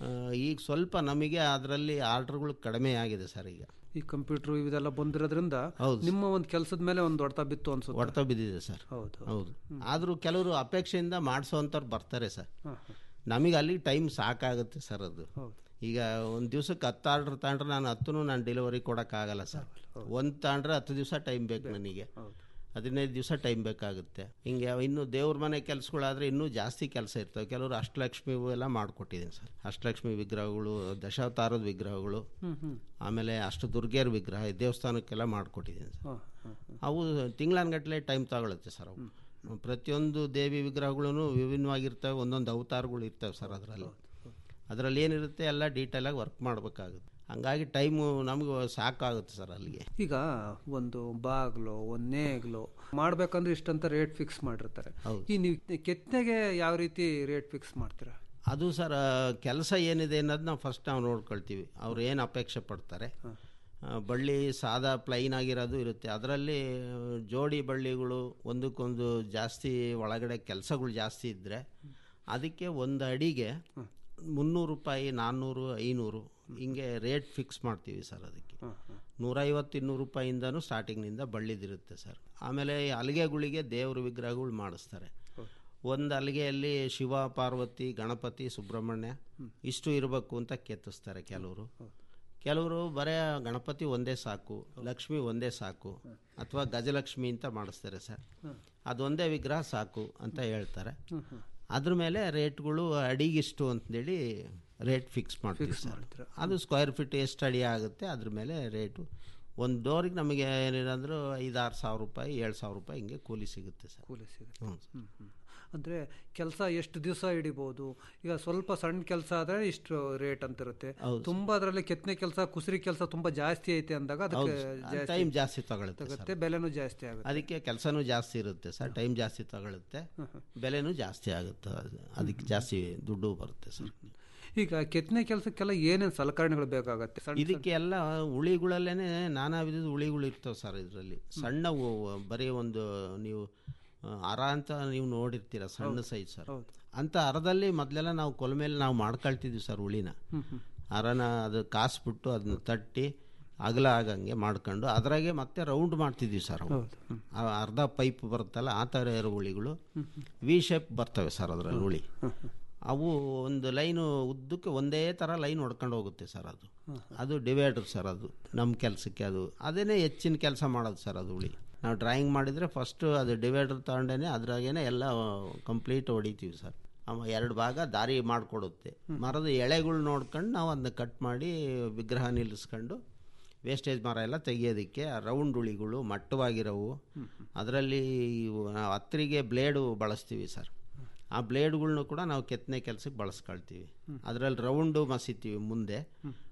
ಈಗ ಸ್ವಲ್ಪ ನಮಗೆ ಅದರಲ್ಲಿ ಆರ್ಡ್ರ್ಗಳು ಕಡಿಮೆ ಆಗಿದೆ ಸರ್ ಈಗ ಈ ಕಂಪ್ಯೂಟರ್ ಇವೆಲ್ಲ ಬಂದಿರೋದ್ರಿಂದ ಹೌದು. ನಿಮ್ಮ ಒಂದು ಕೆಲಸದ ಮೇಲೆ ಒಂದು ಹೊಡೆತ ಬಿತ್ತು ಅನ್ಸುತ್ತೆ ಹೊಡೆತ ಬಿದ್ದಿದೆ ಸರ್ ಹೌದು ಹೌದು ಆದರೂ ಕೆಲವರು ಅಪೇಕ್ಷೆಯಿಂದ ಮಾಡಿಸೋವಂಥವ್ರು ಬರ್ತಾರೆ ಸರ್ ಹಾಂ ಹಾಂ ನಮಗೆ ಅಲ್ಲಿ ಟೈಮ್ ಸಾಕಾಗುತ್ತೆ ಸರ್ ಅದು ಹೌದು. ಈಗ ಒಂದು ದಿವಸಕ್ಕೆ ಹತ್ತು ಆರ್ಡ್ರ್ ತಗೊಂಡ್ರೆ ನಾನು ಹತ್ತು ನಾನು ಡೆಲಿವರಿ ಕೊಡೋಕ್ಕಾಗಲ್ಲ ಸರ್ ಒಂದು ತಗೊಂಡ್ರೆ ಹತ್ತು ದಿವಸ ಟೈಮ್ ಬೇಕು ನನಗೆ ಹದಿನೈದು ದಿವಸ ಟೈಮ್ ಬೇಕಾಗುತ್ತೆ ಹಿಂಗೆ ಇನ್ನು ದೇವ್ರ ಮನೆ ಕೆಲಸಗಳಾದರೆ ಇನ್ನೂ ಜಾಸ್ತಿ ಕೆಲಸ ಇರ್ತವೆ ಕೆಲವರು ಅಷ್ಟಲಕ್ಷ್ಮಿ ಎಲ್ಲ ಮಾಡಿಕೊಟ್ಟಿದ್ದೀನಿ ಸರ್ ಅಷ್ಟಲಕ್ಷ್ಮಿ ವಿಗ್ರಹಗಳು ದಶಾವತಾರದ ವಿಗ್ರಹಗಳು ಹ್ಮ್ ಹ್ಮ್ ಆಮೇಲೆ ಅಷ್ಟು ದುರ್ಗೆಯರ ವಿಗ್ರಹ ಈ ದೇವಸ್ಥಾನಕ್ಕೆಲ್ಲ ಮಾಡಿಕೊಟ್ಟಿದ್ದೀನಿ ಸರ್ ಹಾಂ ಹಾಂ ಹಾಂ ಅವು ತಿಂಗಳಾನ್ಗಟ್ಲೆ ಟೈಮ್ ತಗೊಳುತ್ತೆ ಸರ್ ಅವು ಪ್ರತಿಯೊಂದು ದೇವಿ ವಿಗ್ರಹಗಳು ವಿಭಿನ್ನವಾಗಿರ್ತವೆ ಒಂದೊಂದು ಅವತಾರಗಳು ಇರ್ತವೆ ಸರ್ ಅದರಲ್ಲಿ ಅದರಲ್ಲಿ ಏನಿರುತ್ತೆ ಎಲ್ಲ ಡೀಟೇಲಾಗಿ ವರ್ಕ್ ಮಾಡಬೇಕಾಗುತ್ತೆ ಹಂಗಾಗಿ ಟೈಮು ನಮಗೆ ಸಾಕಾಗುತ್ತೆ ಸರ್ ಅಲ್ಲಿಗೆ ಈಗ ಒಂದು ಬಾಗ್ಲು ಒಂದು ನೇಗ್ಲು ಮಾಡ್ಬೇಕಂದ್ರೆ ಇಷ್ಟಂತ ರೇಟ್ ಫಿಕ್ಸ್ ಮಾಡಿರ್ತಾರೆ ಈ ನೀವು ಕೆತ್ತನೆಗೆ ಯಾವ ರೀತಿ ರೇಟ್ ಫಿಕ್ಸ್ ಮಾಡ್ತೀರಾ ಅದು ಸರ್ ಕೆಲಸ ಏನಿದೆ ಅನ್ನೋದು ನಾವು ಫಸ್ಟ್ ನಾವು ನೋಡ್ಕೊಳ್ತೀವಿ ಅವ್ರು ಏನು ಅಪೇಕ್ಷೆ ಪಡ್ತಾರೆ ಆ, ಬಳ್ಳಿ ಸಾದಾ ಪ್ಲೈನ್ ಆಗಿರೋದು ಇರುತ್ತೆ ಅದರಲ್ಲಿ ಜೋಡಿ ಬಳ್ಳಿಗಳು ಒಂದಕ್ಕೊಂದು ಜಾಸ್ತಿ ಒಳಗಡೆ ಕೆಲಸಗಳು ಜಾಸ್ತಿ ಇದ್ದರೆ ಅದಕ್ಕೆ ಒಂದು ಅಡಿಗೆ ಮುನ್ನೂರು ರೂಪಾಯಿ ನಾನ್ನೂರು ಐನೂರು ಹಿಂಗೆ ರೇಟ್ ಫಿಕ್ಸ್ ಮಾಡ್ತೀವಿ ಸರ್ ಅದಕ್ಕೆ ನೂರೈವತ್ತು ಇನ್ನೂರು ರೂಪಾಯಿಂದನೂ ಸ್ಟಾರ್ಟಿಂಗ್ನಿಂದ ಬಳ್ಳಿದಿರುತ್ತೆ ಸರ್ ಆಮೇಲೆ ಈ ಹಲಿಗೆಗಳಿಗೆ ದೇವ್ರ ವಿಗ್ರಹಗಳು ಮಾಡಿಸ್ತಾರೆ ಒಂದು ಹಲಿಗೆಯಲ್ಲಿ ಶಿವ ಪಾರ್ವತಿ ಗಣಪತಿ ಸುಬ್ರಹ್ಮಣ್ಯ ಇಷ್ಟು ಇರಬೇಕು ಅಂತ ಕೆತ್ತಿಸ್ತಾರೆ ಕೆಲವರು ಕೆಲವರು ಬರೇ ಗಣಪತಿ ಒಂದೇ ಸಾಕು ಲಕ್ಷ್ಮಿ ಒಂದೇ ಸಾಕು ಅಥವಾ ಗಜಲಕ್ಷ್ಮಿ ಅಂತ ಮಾಡಿಸ್ತಾರೆ ಸರ್ ಅದೊಂದೇ ವಿಗ್ರಹ ಸಾಕು ಅಂತ ಹೇಳ್ತಾರೆ ಅದ್ರ ಮೇಲೆ ರೇಟ್ಗಳು ಅಡಿಗಿಷ್ಟು ಅಂತೇಳಿ ರೇಟ್ ಫಿಕ್ಸ್ ಮಾಡ್ತೀವಿ ಸರ್ ಅದು ಸ್ಕ್ವೇರ್ ಫೀಟ್ ಎಷ್ಟು ಅಡಿ ಆಗುತ್ತೆ ಅದ್ರ ಮೇಲೆ ರೇಟು ಒಂದು ಡೋರಿಗೆ ನಮಗೆ ಏನಿರಂದ್ರೂ ಐದಾರು ಸಾವಿರ ರೂಪಾಯಿ ಏಳು ಸಾವಿರ ರೂಪಾಯಿ ಹಿಂಗೆ ಕೂಲಿ ಸಿಗುತ್ತೆ ಸರ್ ಕೂಲಿ ಸಿಗುತ್ತೆ ಹ್ಞೂ ಹ್ಮ್, ಹ್ಮ್. ಅಂದ್ರೆ ಕೆಲಸ ಎಷ್ಟು ದಿವಸ ಹಿಡಿಬಹುದು ಈಗ ಸ್ವಲ್ಪ ಸಣ್ಣ ಕೆಲಸ ಆದ್ರೆ ಇಷ್ಟು ರೇಟ್ ಅಂತ ಇರುತ್ತೆ ಹೌದು. ತುಂಬಾ ಅದರಲ್ಲಿ ಕೆತ್ತನೆ ಕೆಲಸ ಕುಸರಿ ಕೆಲಸ ತುಂಬಾ ಜಾಸ್ತಿ ಐತೆ ಅಂದಾಗ ಅದಕ್ಕೆ ಹೌದು ಟೈಮ್ ಜಾಸ್ತಿ ತಗೊಳುತ್ತೆ ಸರ್. ತಗುತ್ತೆ ಬೆಲೆನೂ ಜಾಸ್ತಿ ಆಗುತ್ತೆ ಅದಕ್ಕೆ ಕೆಲಸನೂ ಜಾಸ್ತಿ ಇರುತ್ತೆ ಸರ್ ಟೈಮ್ ಜಾಸ್ತಿ ತಗೊಳುತ್ತೆ ಬೆಲೆನೂ ಜಾಸ್ತಿ ಆಗುತ್ತೆ ಅದು- ಅದಕ್ಕೆ ಜಾಸ್ತಿ ದುಡ್ಡು ಬರುತ್ತೆ ಸರ್ ಈಗ ಕೆತ್ತನೆ ಕೆಲಸಕ್ಕೆಲ್ಲ ಏನೇನು ಸಲಕರಣೆಗಳು ಬೇಕಾಗತ್ತೆ ಸಣ್ಣ ಇದಕ್ಕೆ ಎಲ್ಲ ಉಳಿಗಳಲ್ಲೇನೆ ನಾನಾ ವಿಧದ ಉಳಿಗಳು ಇರ್ತವೆ ಸರ್ ಇದರಲ್ಲಿ ಸಣ್ಣವು ಬರೀ ಒಂದು ನೀವು ಆ, ಅರ ಅಂತ ನೀವು ನೋಡಿರ್ತೀರ ಸಣ್ಣ ಸೈಜ್ ಸರ್ ಅಂತ ಅರದಲ್ಲಿ ಮೊದಲೆಲ್ಲ ನಾವು ಕೊಲಮೇಲೆ ನಾವು ಮಾಡ್ಕೊಳ್ತಿದ್ವಿ ಸರ್ ಉಳಿನ ಹ್ಮ್, ಹ್ಮ್. ಅರನ ಅದು ಕಾಸ್ಬಿಟ್ಟು ಅದನ್ನ ತಟ್ಟಿ ಅಗಲ ಆಗಂಗೆ ಮಾಡ್ಕೊಂಡು ಅದ್ರಾಗೆ ಮತ್ತೆ ರೌಂಡ್ ಮಾಡ್ತಿದ್ವಿ ಸರ್ ಅವು. ಆ ಅರ್ಧ ಪೈಪ್ ಬರುತ್ತಲ್ಲ ಆ ಥರ ಇರೋ ಉಳಿಗಳು ವಿ ಶೇಪ್ ಬರ್ತವೆ ಸರ್ ಅದರಲ್ಲಿ ಉಳಿ ಅವು ಒಂದು ಲೈನು ಉದ್ದಕ್ಕೆ ಒಂದೇ ಥರ ಲೈನ್ ಹೊಡ್ಕೊಂಡು ಹೋಗುತ್ತೆ ಸರ್ ಅದು ಅದು ಡಿವೈಡರ್ ಸರ್ ಅದು ನಮ್ಮ ಕೆಲಸಕ್ಕೆ ಅದು ಅದೇನೇ ಹೆಚ್ಚಿನ ಕೆಲಸ ಮಾಡೋದು ಸರ್ ಅದು ಉಳಿ ನಾವು ಡ್ರಾಯಿಂಗ್ ಮಾಡಿದರೆ ಫಸ್ಟು ಅದು ಡಿವೈಡರ್ ತಗೊಂಡೇ ಅದ್ರಾಗೇನೆ ಎಲ್ಲ ಕಂಪ್ಲೀಟ್ ಹೊಡಿತೀವಿ ಸರ್ ಅವ ಎರಡು ಭಾಗ ದಾರಿ ಮಾಡಿಕೊಡುತ್ತೆ ಮರದ ಎಳೆಗಳು ನೋಡ್ಕೊಂಡು ನಾವು ಅದನ್ನ ಕಟ್ ಮಾಡಿ ವಿಗ್ರಹ ನಿಲ್ಲಿಸ್ಕೊಂಡು ವೇಸ್ಟೇಜ್ ಮರ ಎಲ್ಲ ತೆಗಿಯೋದಕ್ಕೆ ಆ ರೌಂಡ್ ಉಳಿಗಳು ಮಟ್ಟವಾಗಿರೋವು ಅದರಲ್ಲಿ ಇವು ನಾವು ಹತ್ತರಿಗೆ ಬ್ಲೇಡು ಬಳಸ್ತೀವಿ ಸರ್ ಆ ಬ್ಲೇಡ್ಗಳ್ನು ಕೂಡ ನಾವು ಕೆತ್ತನೆ ಕೆಲಸಕ್ಕೆ ಬಳಸ್ಕೊಳ್ತೀವಿ ಅದರಲ್ಲಿ ರೌಂಡು ಮಸಿತೀವಿ ಮುಂದೆ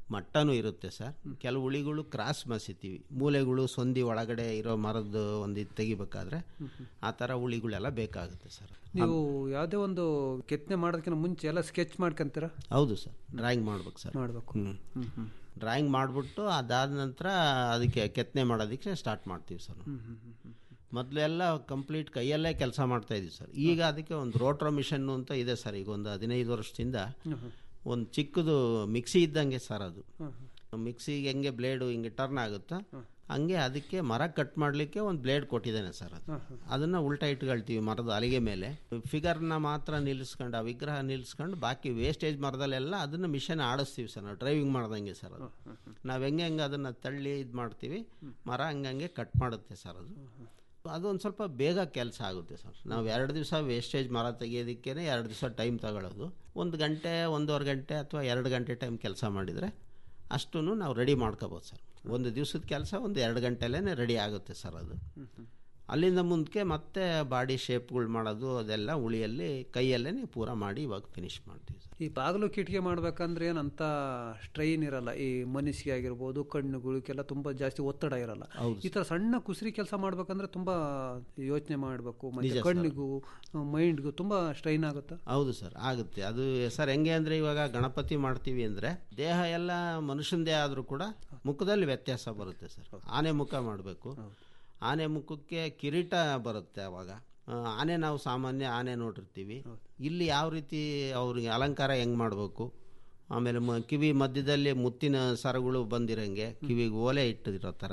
ಮಟ್ಟನೂ ಇರುತ್ತೆ ಸರ್ ಕೆಲವು ಉಳಿಗಳು ಕ್ರಾಸ್ ಮಸಿತೀವಿ ಮೂಲೆಗಳು ಸಂಧಿ ಒಳಗಡೆ ಇರೋ ಮರದ ಒಂದು ಇದು ತೆಗಿಬೇಕಾದ್ರೆ ಆ ಥರ ಉಳಿಗಳೆಲ್ಲ ಬೇಕಾಗುತ್ತೆ ಸರ್ ನೀವು ಯಾವುದೇ ಒಂದು ಕೆತ್ತನೆ ಮಾಡೋದಕ್ಕಿಂತ ಮುಂಚೆ ಎಲ್ಲ ಸ್ಕೆಚ್ ಮಾಡ್ಕೊಂತೀರಾ ಹೌದು ಸರ್ ಡ್ರಾಯಿಂಗ್ ಮಾಡ್ಬೇಕು ಸರ್ ಮಾಡ್ಬೇಕು. ಹ್ಮ್. ಹ್ಮ್, ಹ್ಮ್. ಡ್ರಾಯಿಂಗ್ ಮಾಡಿಬಿಟ್ಟು ಅದಾದ ನಂತರ ಅದಕ್ಕೆ ಕೆತ್ತನೆ ಮಾಡೋದಕ್ಕೆ ಸ್ಟಾರ್ಟ್ ಮಾಡ್ತೀವಿ ಸರ್ ಹ್ಮ್, ಹ್ಮ್, ಹ್ಮ್, ಹ್ಮ್. ಮೊದಲೆಲ್ಲ ಕಂಪ್ಲೀಟ್ ಕೈಯಲ್ಲೇ ಕೆಲಸ ಮಾಡ್ತಾ ಇದ್ವಿ ಸರ್ ಈಗ ಅದಕ್ಕೆ ಒಂದು ರೋಟ್ರೋ ಮಿಷನ್ ಅಂತ ಇದೆ ಸರ್ ಈಗ ಒಂದು ಹದಿನೈದು ವರ್ಷದಿಂದ ಹ್ಮ್, ಹ್ಮ್. ಒಂದು ಚಿಕ್ಕದು ಮಿಕ್ಸಿ ಇದ್ದಂಗೆ ಸರ್ ಅದು ಹ್ಮ್, ಮಿಕ್ಸಿಗೆ ಹೆಂಗೆ ಬ್ಲೇಡು ಹಿಂಗೆ ಟರ್ನ್ ಆಗುತ್ತೋ ಹಂಗೆ ಅದಕ್ಕೆ ಮರ ಕಟ್ ಮಾಡಲಿಕ್ಕೆ ಒಂದು ಬ್ಲೇಡ್ ಕೊಟ್ಟಿದ್ದಾನೆ ಸರ್ ಅದು ಹ್ಮ್, ಹ್ಮ್. ಅದನ್ನು ಉಲ್ಟಾ ಇಟ್ಕೊಳ್ತೀವಿ ಮರದ ಅಲಿಗೆ ಮೇಲೆ ಫಿಗರ್ನ ಮಾತ್ರ ನಿಲ್ಲಿಸ್ಕೊಂಡು ಆ ವಿಗ್ರಹ ನಿಲ್ಲಿಸ್ಕೊಂಡು ಬಾಕಿ ವೇಸ್ಟೇಜ್ ಮರದಲ್ಲೆಲ್ಲ ಅದನ್ನು ಮಿಷನ್ ಆಡಿಸ್ತೀವಿ ಸರ್ ನಾವು ಡ್ರೈವಿಂಗ್ ಮಾಡ್ದಂಗೆ ಸರ್ ಅದು ನಾವು ಹೆಂಗೆ ಹೆಂಗೆ ಅದನ್ನು ತಳ್ಳಿ ಇದು ಮಾಡ್ತೀವಿ ಮರ ಹಂಗಂಗೆ ಕಟ್ ಮಾಡುತ್ತೆ ಸರ್ ಅದು ಅದು ಒಂದು ಸ್ವಲ್ಪ ಬೇಗ ಕೆಲಸ ಆಗುತ್ತೆ ಸರ್ ನಾವು ಎರಡು ದಿವಸ ವೇಸ್ಟೇಜ್ ಮರ ತೆಗಿಯೋದಕ್ಕೇ ಎರಡು ದಿವಸ ಟೈಮ್ ತಗೊಳ್ಳೋದು ಒಂದು ಗಂಟೆ ಒಂದೂವರೆ ಗಂಟೆ ಅಥವಾ ಎರಡು ಗಂಟೆ ಟೈಮ್ ಕೆಲಸ ಮಾಡಿದರೆ ಅಷ್ಟೂ ನಾವು ರೆಡಿ ಮಾಡ್ಕೋಬೋದು ಸರ್ ಒಂದು ದಿವಸದ ಕೆಲಸ ಒಂದು ಎರಡು ಗಂಟೆಲೇ ರೆಡಿ ಆಗುತ್ತೆ ಸರ್ ಅದು ಅಲ್ಲಿಂದ ಮುಂದಕ್ಕೆ ಮತ್ತೆ ಬಾಡಿ ಶೇಪ್ಗಳು ಮಾಡೋದು ಅದೆಲ್ಲ ಉಳಿಯಲ್ಲಿ ಕೈಯಲ್ಲೇ ಪೂರ ಮಾಡಿ ಇವಾಗ ಫಿನಿಶ್ ಮಾಡ್ತೀವಿ ಸರ್ ಈ ಬಾಗಿಲು ಕಿಟಕಿ ಮಾಡ್ಬೇಕಂದ್ರೆ ಏನಂತ ಸ್ಟ್ರೈನ್ ಇರಲ್ಲ ಈ ಮನಸ್ಸಿಗೆ ಆಗಿರ್ಬೋದು ಕಣ್ಣುಗಳಿಗೆಲ್ಲ ತುಂಬಾ ಜಾಸ್ತಿ ಒತ್ತಡ ಇರಲ್ಲ ಹೌದು ಈ ತರ ಸಣ್ಣ ಕುಸ್ರಿ ಕೆಲಸ ಮಾಡ್ಬೇಕಂದ್ರೆ ತುಂಬಾ ಯೋಚನೆ ಮಾಡಬೇಕು ನಿಜ ಮತ್ತೆ ಸರ್. ಕಣ್ಣಿಗೂ ಮೈಂಡ್ಗೂ ತುಂಬಾ ಸ್ಟ್ರೈನ್ ಆಗುತ್ತಾ ಹೌದು ಸರ್ ಆಗುತ್ತೆ ಅದು ಸರ್ ಹೆಂಗೆ ಅಂದರೆ ಇವಾಗ ಗಣಪತಿ ಮಾಡ್ತೀವಿ ಅಂದರೆ ದೇಹ ಎಲ್ಲ ಮನುಷ್ಯನದೇ ಆದರೂ ಕೂಡ ಮುಖದಲ್ಲಿ ವ್ಯತ್ಯಾಸ ಬರುತ್ತೆ ಸರ್ ಆನೆ ಮುಖ ಮಾಡಬೇಕು ಆನೆ ಮುಖಕ್ಕೆ ಕಿರೀಟ ಬರುತ್ತೆ ಅವಾಗ ಆ, ಆನೆ ನಾವು ಸಾಮಾನ್ಯ ಆನೆ ನೋಡಿರ್ತೀವಿ ಇಲ್ಲಿ ಯಾವ ರೀತಿ ಅವ್ರಿಗೆ ಅಲಂಕಾರ ಹೆಂಗೆ ಮಾಡಬೇಕು ಆಮೇಲೆ ಮ ಕಿವಿ ಮಧ್ಯದಲ್ಲಿ ಮುತ್ತಿನ ಸರಗಳು ಬಂದಿರಂಗೆ ಕಿವಿಗೆ ಓಲೆ ಇಟ್ಟಿರೋ ಥರ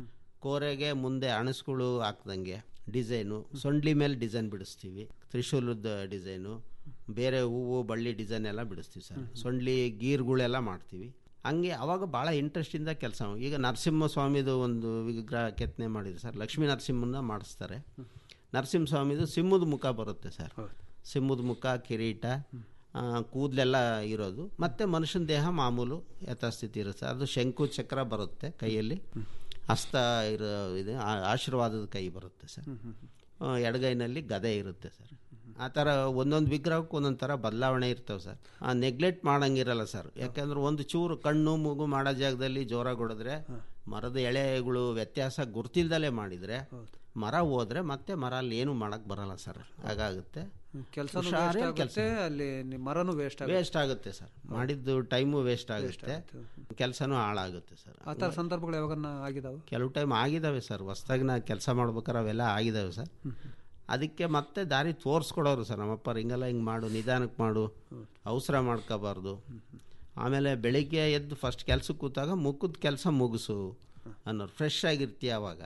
ಕೋರೆಗೆ ಮುಂದೆ ಅಣಸ್ಗಳು ಹಾಕ್ದಂಗೆ ಡಿಸೈನು ಸೊಂಡ್ಲಿ ಮೇಲೆ ಡಿಸೈನ್ ಬಿಡಿಸ್ತೀವಿ ತ್ರಿಶೂಲದ ಡಿಸೈನು ಬೇರೆ ಹೂವು ಬಳ್ಳಿ ಡಿಸೈನ್ ಎಲ್ಲ ಬಿಡಿಸ್ತೀವಿ ಸರ್ ಸೊಂಡ್ಲಿ ಗೀರ್ಗಳೆಲ್ಲ ಮಾಡ್ತೀವಿ ಹಂಗೆ ಅವಾಗ ಭಾಳ ಇಂಟ್ರೆಸ್ಟಿಂದ ಕೆಲಸ ಈಗ ನರಸಿಂಹ ಸ್ವಾಮಿದು ಒಂದು ವಿಗ್ರಹ ಕೆತ್ತನೆ ಮಾಡಿದ್ರು ಸರ್ ಲಕ್ಷ್ಮೀ ನರಸಿಂಹನ ಮಾಡಿಸ್ತಾರೆ ನರಸಿಂಹ ಸ್ವಾಮಿದು ಸಿಂಹದ ಮುಖ ಬರುತ್ತೆ ಸರ್ ಸಿಂಹದ ಮುಖ ಕಿರೀಟ ಆ, ಕೂದಲೆಲ್ಲ ಇರೋದು ಮತ್ತು ಮನುಷ್ಯನ ದೇಹ ಮಾಮೂಲು ಯಥಾಸ್ಥಿತಿ ಇರುತ್ತೆ ಅದು ಶಂಕು ಚಕ್ರ ಬರುತ್ತೆ ಕೈಯಲ್ಲಿ ಹಸ್ತ ಇರೋ ಇದು ಆ- ಆಶೀರ್ವಾದದ ಕೈ ಬರುತ್ತೆ ಸರ್ ಆ, ಎಡಗೈನಲ್ಲಿ ಗದೆ ಇರುತ್ತೆ ಸರ್ ಆ ಥರ ಒಂದೊಂದು ವಿಗ್ರಹಕ್ಕೆ ಒಂದೊಂದು ಥರ ಬದಲಾವಣೆ ಇರ್ತವೆ ಸರ್ ಆ ನೆಗ್ಲೆಕ್ಟ್ ಮಾಡಂಗಿರಲ್ಲ ಸರ್ ಯಾಕಂದ್ರೆ ಒಂದು ಚೂರು ಕಣ್ಣು ಮೂಗು ಮಾಡೋ ಜಾಗದಲ್ಲಿ ಜೋರಾಗಿ ಹೊಡೆದ್ರೆ ಮರದ ಎಳೆಗಳು ವ್ಯತ್ಯಾಸ ಗುರ್ತಿಲ್ದಲೇ ಮಾಡಿದರೆ ಮರ ಹೋದ್ರೆ ಮತ್ತೆ ಮರ ಅಲ್ಲಿ ಏನು ಮಾಡಕ್ ಬರಲ್ಲ ಸರ್ ಹಾಗಾಗುತ್ತೆ ಕೆಲಸ ಹುಷಾರೇ ಕೆಲ್ಸ. ಅಲ್ಲಿ ನಿ- ಮರನೂ ವೇಸ್ಟ್ ಆಗುತ್ತೆ ವೇಸ್ಟ್ ಆಗುತ್ತೆ ಸರ್ ಮಾಡಿದ್ದು ಟೈಮು ವೇಸ್ಟ್ ಆಗುತ್ತೆ ಕೆಲಸನೂ ಹಾಳಾಗುತ್ತೆ ಸರ್ ಆ ಥರ ಸಂದರ್ಭಗಳು ಯಾವಾಗನ್ನ ಆಗಿದಾವೆ ಕೆಲವು ಟೈಮ್ ಆಗಿದಾವೆ ಸರ್ ಹೊಸ್ದಾಗಿ ನಾ ಕೆಲಸ ಮಾಡ್ಬೇಕಾರೆ ಅವೆಲ್ಲ ಆಗಿದಾವೆ ಸರ್ ಅದಕ್ಕೆ ಮತ್ತೆ ದಾರಿ ತೋರಿಸ್ಕೊಡೋರು ಸರ್ ನಮ್ಮಪ್ಪ ಹಿಂಗೆಲ್ಲ ಹಿಂಗೆ ಮಾಡು ನಿಧಾನಕ್ಕೆ ಮಾಡು ಅವಸರ ಮಾಡ್ಕೋಬಾರ್ದು ಆಮೇಲೆ ಬೆಳಿಗ್ಗೆ ಎದ್ದು ಫಸ್ಟ್ ಕೆಲ್ಸಕ್ಕೆ ಕೂತಾಗ ಮುಖದ ಕೆಲಸ ಮುಗಿಸು ಅನ್ನೋರು ಫ್ರೆಶ್ ಆಗಿರ್ತೀಯ ಅವಾಗ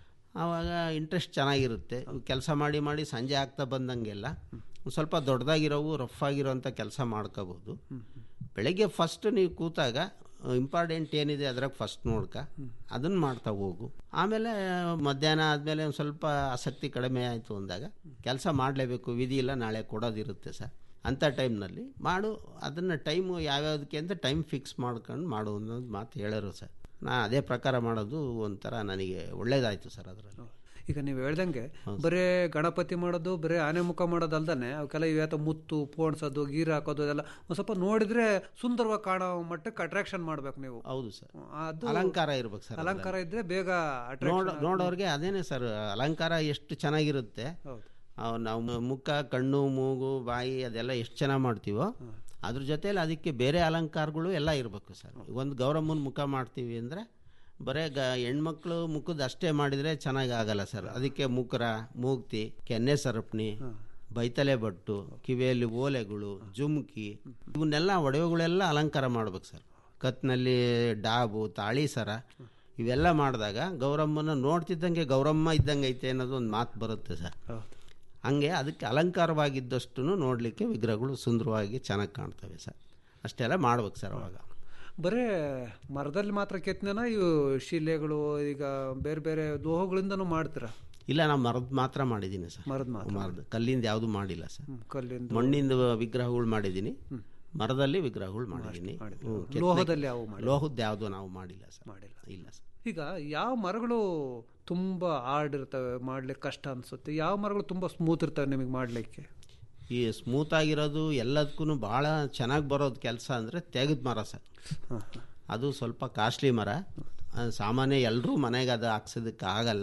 ಆವಾಗ ಇಂಟ್ರೆಸ್ಟ್ ಚೆನ್ನಾಗಿರುತ್ತೆ ಕೆಲಸ ಮಾಡಿ ಮಾಡಿ ಸಂಜೆ ಆಗ್ತಾ ಬಂದಂಗೆಲ್ಲ ಒಂದು ಸ್ವಲ್ಪ ದೊಡ್ಡದಾಗಿರೋವು ರಫ್ ಆಗಿರೋಂಥ ಕೆಲಸ ಮಾಡ್ಕೋಬೋದು ಬೆಳಗ್ಗೆ ಫಸ್ಟ್ ನೀವು ಕೂತಾಗ ಇಂಪಾರ್ಟೆಂಟ್ ಏನಿದೆ ಅದ್ರಾಗ ಫಸ್ಟ್ ನೋಡ್ಕ ಅದನ್ನು ಮಾಡ್ತಾ ಹೋಗು ಆಮೇಲೆ ಮಧ್ಯಾಹ್ನ ಆದಮೇಲೆ ಒಂದು ಸ್ವಲ್ಪ ಆಸಕ್ತಿ ಕಡಿಮೆ ಆಯಿತು ಅಂದಾಗ ಕೆಲಸ ಮಾಡಲೇಬೇಕು ವಿಧಿ ಇಲ್ಲ ನಾಳೆ ಕೊಡೋದಿರುತ್ತೆ ಸರ್ ಅಂಥ ಟೈಮ್ನಲ್ಲಿ ಮಾಡು ಅದನ್ನು ಟೈಮು ಯಾವ್ಯಾವುದಕ್ಕೆ ಅಂತ ಟೈಮ್ ಫಿಕ್ಸ್ ಮಾಡ್ಕೊಂಡು ಮಾಡು ಅನ್ನೋದು ಮಾತು ಹೇಳೋರು ಸರ್ ನಾ ಅದೇ ಪ್ರಕಾರ ಮಾಡೋದು ಒಂಥರ ನನಗೆ ಒಳ್ಳೇದಾಯಿತು ಸರ್ ಅದರಲ್ಲಿ ಈಗ ನೀವು ಹೇಳ್ದಂಗೆ ಬರೇ ಗಣಪತಿ ಮಾಡೋದು ಬರೇ ಆನೆ ಮುಖ ಮಾಡೋದು ಅಲ್ದಾನೆ ಅವಕ್ಕೆಲ್ಲ ಇವತ್ತು ಮುತ್ತು ಪೋಣಿಸೋದು ಗೀರ್ ಹಾಕೋದು ಅದೆಲ್ಲ ಒಂದ್ ಸ್ವಲ್ಪ ನೋಡಿದ್ರೆ ಸುಂದರವಾಗಿ ಕಾಣೋ ಮಟ್ಟಕ್ಕೆ ಅಟ್ರಾಕ್ಷನ್ ಮಾಡ್ಬೇಕು ನೀವು ಹೌದು ಸರ್ ಅದು ಅಲಂಕಾರ ಇರ್ಬೇಕು ಸರ್ ಅಲಂಕಾರ ಇದ್ರೆ ಬೇಗ ನೋಡ attraction ನೋಡೋರಿಗೆ ಅದೇನೆ ಸರ್ ಅಲಂಕಾರ ಎಷ್ಟು ಚೆನ್ನಾಗಿರುತ್ತೆ ಹೌದು. ಅವ್ ನಾವು ಮ- ಮುಖ ಕಣ್ಣು ಮೂಗು ಬಾಯಿ ಅದೆಲ್ಲ ಎಷ್ಟು ಚೆನ್ನಾಗಿ ಮಾಡ್ತೀವೋ ಅದ್ರ ಜೊತೆಲಿ ಅದಕ್ಕೆ ಬೇರೆ ಅಲಂಕಾರಗಳು ಎಲ್ಲ ಇರಬೇಕು ಸರ್ ಒಂದು ಗೌರಮ್ಮನ ಮುಖ ಮಾಡ್ತೀವಿ ಅಂದರೆ ಬರೇ ಗ ಹೆಣ್ಮಕ್ಳು ಮುಖದ ಅಷ್ಟೇ ಮಾಡಿದರೆ ಚೆನ್ನಾಗಿ ಆಗಲ್ಲ ಸರ್ ಅದಕ್ಕೆ ಮುಖರ ಮೂಗ್ತಿ ಕೆನ್ನೆ ಸರಪಣಿ ಬೈತಲೆ ಬಟ್ಟು ಕಿವಿಯಲ್ಲಿ ಓಲೆಗಳು ಜುಮ್ಕಿ ಇವನ್ನೆಲ್ಲ ಒಡವೆಗಳೆಲ್ಲ ಅಲಂಕಾರ ಮಾಡ್ಬೇಕು ಸರ್ ಕತ್ನಲ್ಲಿ ಡಾಬು ತಾಳಿ ಸರ ಇವೆಲ್ಲ ಮಾಡಿದಾಗ ಗೌರಮ್ಮನ ನೋಡ್ತಿದ್ದಂಗೆ ಗೌರಮ್ಮ ಇದ್ದಂಗೆ ಐತೆ ಅನ್ನೋದು ಒಂದು ಮಾತು ಬರುತ್ತೆ ಸರ್ ಹಂಗೆ ಅದಕ್ಕೆ ಅಲಂಕಾರವಾಗಿದ್ದಷ್ಟು ನೋಡಲಿಕ್ಕೆ ವಿಗ್ರಹಗಳು ಸುಂದರವಾಗಿ ಚೆನ್ನಾಗಿ ಕಾಣ್ತವೆ ಸರ್ ಅಷ್ಟೆಲ್ಲ ಮಾಡ್ಬೇಕು ಸರ್ ಅವಾಗ ಬರೇ ಮರದಲ್ಲಿ ಮಾತ್ರ ಕೆತ್ತನೆನ ಇವು ಶಿಲೆಗಳು ಈಗ ಬೇರೆ ಬೇರೆ ಲೋಹಗಳಿಂದನೂ ಮಾಡ್ತೀರಾ ಇಲ್ಲ ನಾನು ಮರದ ಮಾತ್ರ ಮಾಡಿದ್ದೀನಿ ಸರ್ ಮರದ ಮಾತ್ರ ಮರದ ಕಲ್ಲಿಂದ ಯಾವುದು ಮಾಡಿಲ್ಲ ಸರ್ ಹ್ಮ್, ಕಲ್ಲಿಂದ ಮಣ್ಣಿಂದ ವಿಗ್ರಹಗಳು ಮಾಡಿದ್ದೀನಿ ಮರದಲ್ಲಿ ವಿಗ್ರಹಗಳು ಮಾಡಿದ್ದೀನಿ ಹ್ಮ್, ಕೆತ್ತನೆ- ಲೋಹದಲ್ಲಿ ಯಾವು ಮಾಡಿಲ್ಲ? ಲೋಹದ್ದು ಯಾವುದು ನಾವು ಮಾಡಿಲ್ಲ ಸರ್ ಮಾಡಿಲ್ಲ ಇಲ್ಲ ಸರ್ ಈಗ ಯಾವ ಮರಗಳು ತುಂಬಾ ಹಾರ್ಡ್ ಇರ್ತವೆ ಮಾಡ್ಲಿಕ್ಕೆ ಕಷ್ಟ ಅನ್ಸುತ್ತೆ ಯಾವ ಮರಗಳು ತುಂಬಾ ಸ್ಮೂತ್ ಇರ್ತವೆ ನಿಮಗೆ ಮಾಡ್ಲಿಕ್ಕೆ ಈ ಸ್ಮೂತ್ ಆಗಿರೋದು ಎಲ್ಲದಕ್ಕೂ ಭಾಳ ಚೆನ್ನಾಗಿ ಬರೋದು ಕೆಲಸ ಅಂದರೆ ತೆಗೆದ ಮರ ಸರ್ ಅದು ಸ್ವಲ್ಪ ಕಾಸ್ಟ್ಲಿ ಮರ ಅದು ಸಾಮಾನ್ಯ ಎಲ್ಲರೂ ಮನೆಗೆ ಅದು ಹಾಕ್ಸೋದಕ್ಕೆ ಆಗಲ್ಲ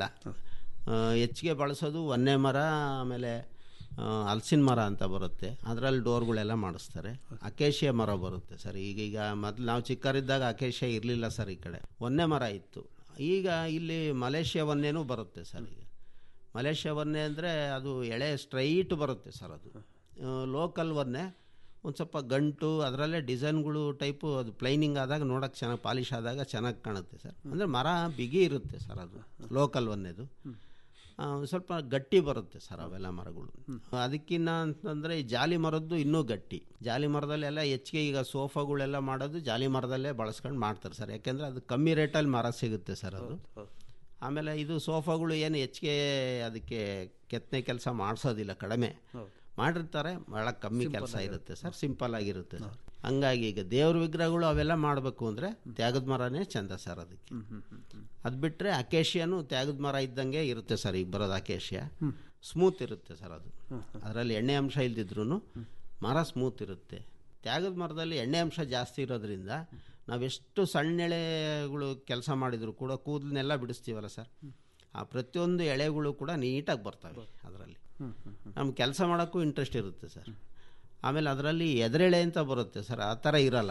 ಆ, ಹೆಚ್ಚಿಗೆ ಬಳಸೋದು ಒನ್ನೆ ಮರ ಆಮೇಲೆ ಆ, ಹಲಸಿನ ಮರ ಅಂತ ಬರುತ್ತೆ ಅದರಲ್ಲಿ ಡೋರ್ಗಳೆಲ್ಲ ಮಾಡಿಸ್ತಾರೆ ಅಕೇಶಿಯ ಮರ ಬರುತ್ತೆ ಸರ್ ಈಗ ಈಗ ಮೊದಲು ನಾವು ಚಿಕ್ಕರಿದ್ದಾಗ ಅಕೇಶಿಯ ಇರಲಿಲ್ಲ ಸರ್ ಈ ಕಡೆ ಒನ್ನೆ ಮರ ಇತ್ತು ಈಗ ಇಲ್ಲಿ ಮಲೇಷ್ಯಾ ಒನ್ನೆನೂ ಬರುತ್ತೆ ಸರ್ ಈಗ ಮಲೇಷ್ಯಾ ಒನ್ನೆ ಅಂದರೆ ಅದು ಎಳೆ ಸ್ಟ್ರೈಟ್ ಬರುತ್ತೆ ಸರ್ ಅದು ಲೋಕಲ್ ಒನ್ನೆ ಒಂದು ಸ್ವಲ್ಪ ಗಂಟು ಅದರಲ್ಲೇ ಡಿಸೈನ್ಗಳು ಟೈಪು ಅದು ಪ್ಲೈನಿಂಗ್ ಆದಾಗ ನೋಡೋಕೆ ಚೆನ್ನಾಗಿ ಪಾಲಿಶ್ ಆದಾಗ ಚೆನ್ನಾಗಿ ಕಾಣುತ್ತೆ ಸರ್ ಅಂದರೆ ಮರ ಬಿಗಿ ಇರುತ್ತೆ ಸರ್ ಅದು ಲೋಕಲ್ ಒನ್ನೆದು ಆ, ಸ್ವಲ್ಪ ಗಟ್ಟಿ ಬರುತ್ತೆ ಸರ್ ಅವೆಲ್ಲ ಮರಗಳು ಅದಕ್ಕಿನ್ನ ಅಂತಂದರೆ ಈ ಜಾಲಿ ಮರದ್ದು ಇನ್ನೂ ಗಟ್ಟಿ ಜಾಲಿ ಮರದಲ್ಲೆಲ್ಲ ಹೆಚ್ಚಿಗೆ ಈಗ ಸೋಫಾಗಳೆಲ್ಲ ಮಾಡೋದು ಜಾಲಿ ಮರದಲ್ಲೇ ಬಳಸ್ಕೊಂಡು ಮಾಡ್ತಾರೆ ಸರ್ ಯಾಕೆಂದರೆ ಅದು ಕಮ್ಮಿ ರೇಟಲ್ಲಿ ಮರ ಸಿಗುತ್ತೆ ಸರ್ ಅದು ಆಮೇಲೆ ಇದು ಸೋಫಾಗಳು ಏನು ಹೆಚ್ಚಿಗೆ ಅದಕ್ಕೆ ಕೆತ್ತನೆ ಕೆಲಸ ಮಾಡಿಸೋದಿಲ್ಲ ಕಡಿಮೆ ಮಾಡಿರ್ತಾರೆ ಭಾಳ ಕಮ್ಮಿ ಕೆಲಸ ಇರುತ್ತೆ ಸರ್ ಸಿಂಪಲ್ ಆಗಿರುತ್ತೆ ಸರ್ ಹಂಗಾಗಿ ಈಗ ದೇವ್ರ ವಿಗ್ರಹಗಳು ಅವೆಲ್ಲ ಮಾಡಬೇಕು ಅಂದರೆ ತ್ಯಾಗದ ಮರನೇ ಚಂದ ಸರ್ ಅದಕ್ಕೆ ಅದು ಬಿಟ್ಟರೆ ಅಕೇಶಿಯನು ತ್ಯಾಗದ ಮರ ಇದ್ದಂಗೆ ಇರುತ್ತೆ ಸರ್ ಈಗ ಬರೋದು ಅಕೇಶಿಯ ಸ್ಮೂತ್ ಇರುತ್ತೆ ಸರ್ ಅದು ಅದರಲ್ಲಿ ಎಣ್ಣೆ ಅಂಶ ಇಲ್ದಿದ್ರು ಮರ ಸ್ಮೂತ್ ಇರುತ್ತೆ ತ್ಯಾಗದ ಮರದಲ್ಲಿ ಎಣ್ಣೆ ಅಂಶ ಜಾಸ್ತಿ ಇರೋದ್ರಿಂದ ನಾವೆಷ್ಟು ಸಣ್ಣ ಎಳೆಗಳು ಕೆಲಸ ಮಾಡಿದ್ರು ಕೂಡ ಕೂದಲನ್ನೆಲ್ಲ ಬಿಡಿಸ್ತೀವಲ್ಲ ಸರ್ ಆ ಪ್ರತಿಯೊಂದು ಎಳೆಗಳು ಕೂಡ ನೀಟಾಗಿ ಬರ್ತವೆ ಅದರಲ್ಲಿ ನಮ್ಗೆ ಕೆಲಸ ಮಾಡೋಕ್ಕೂ ಇಂಟ್ರೆಸ್ಟ್ ಇರುತ್ತೆ ಸರ್ ಆಮೇಲೆ ಅದರಲ್ಲಿ ಎದರೆಳೆ ಅಂತ ಬರುತ್ತೆ ಸರ್ ಆ ಥರ ಇರಲ್ಲ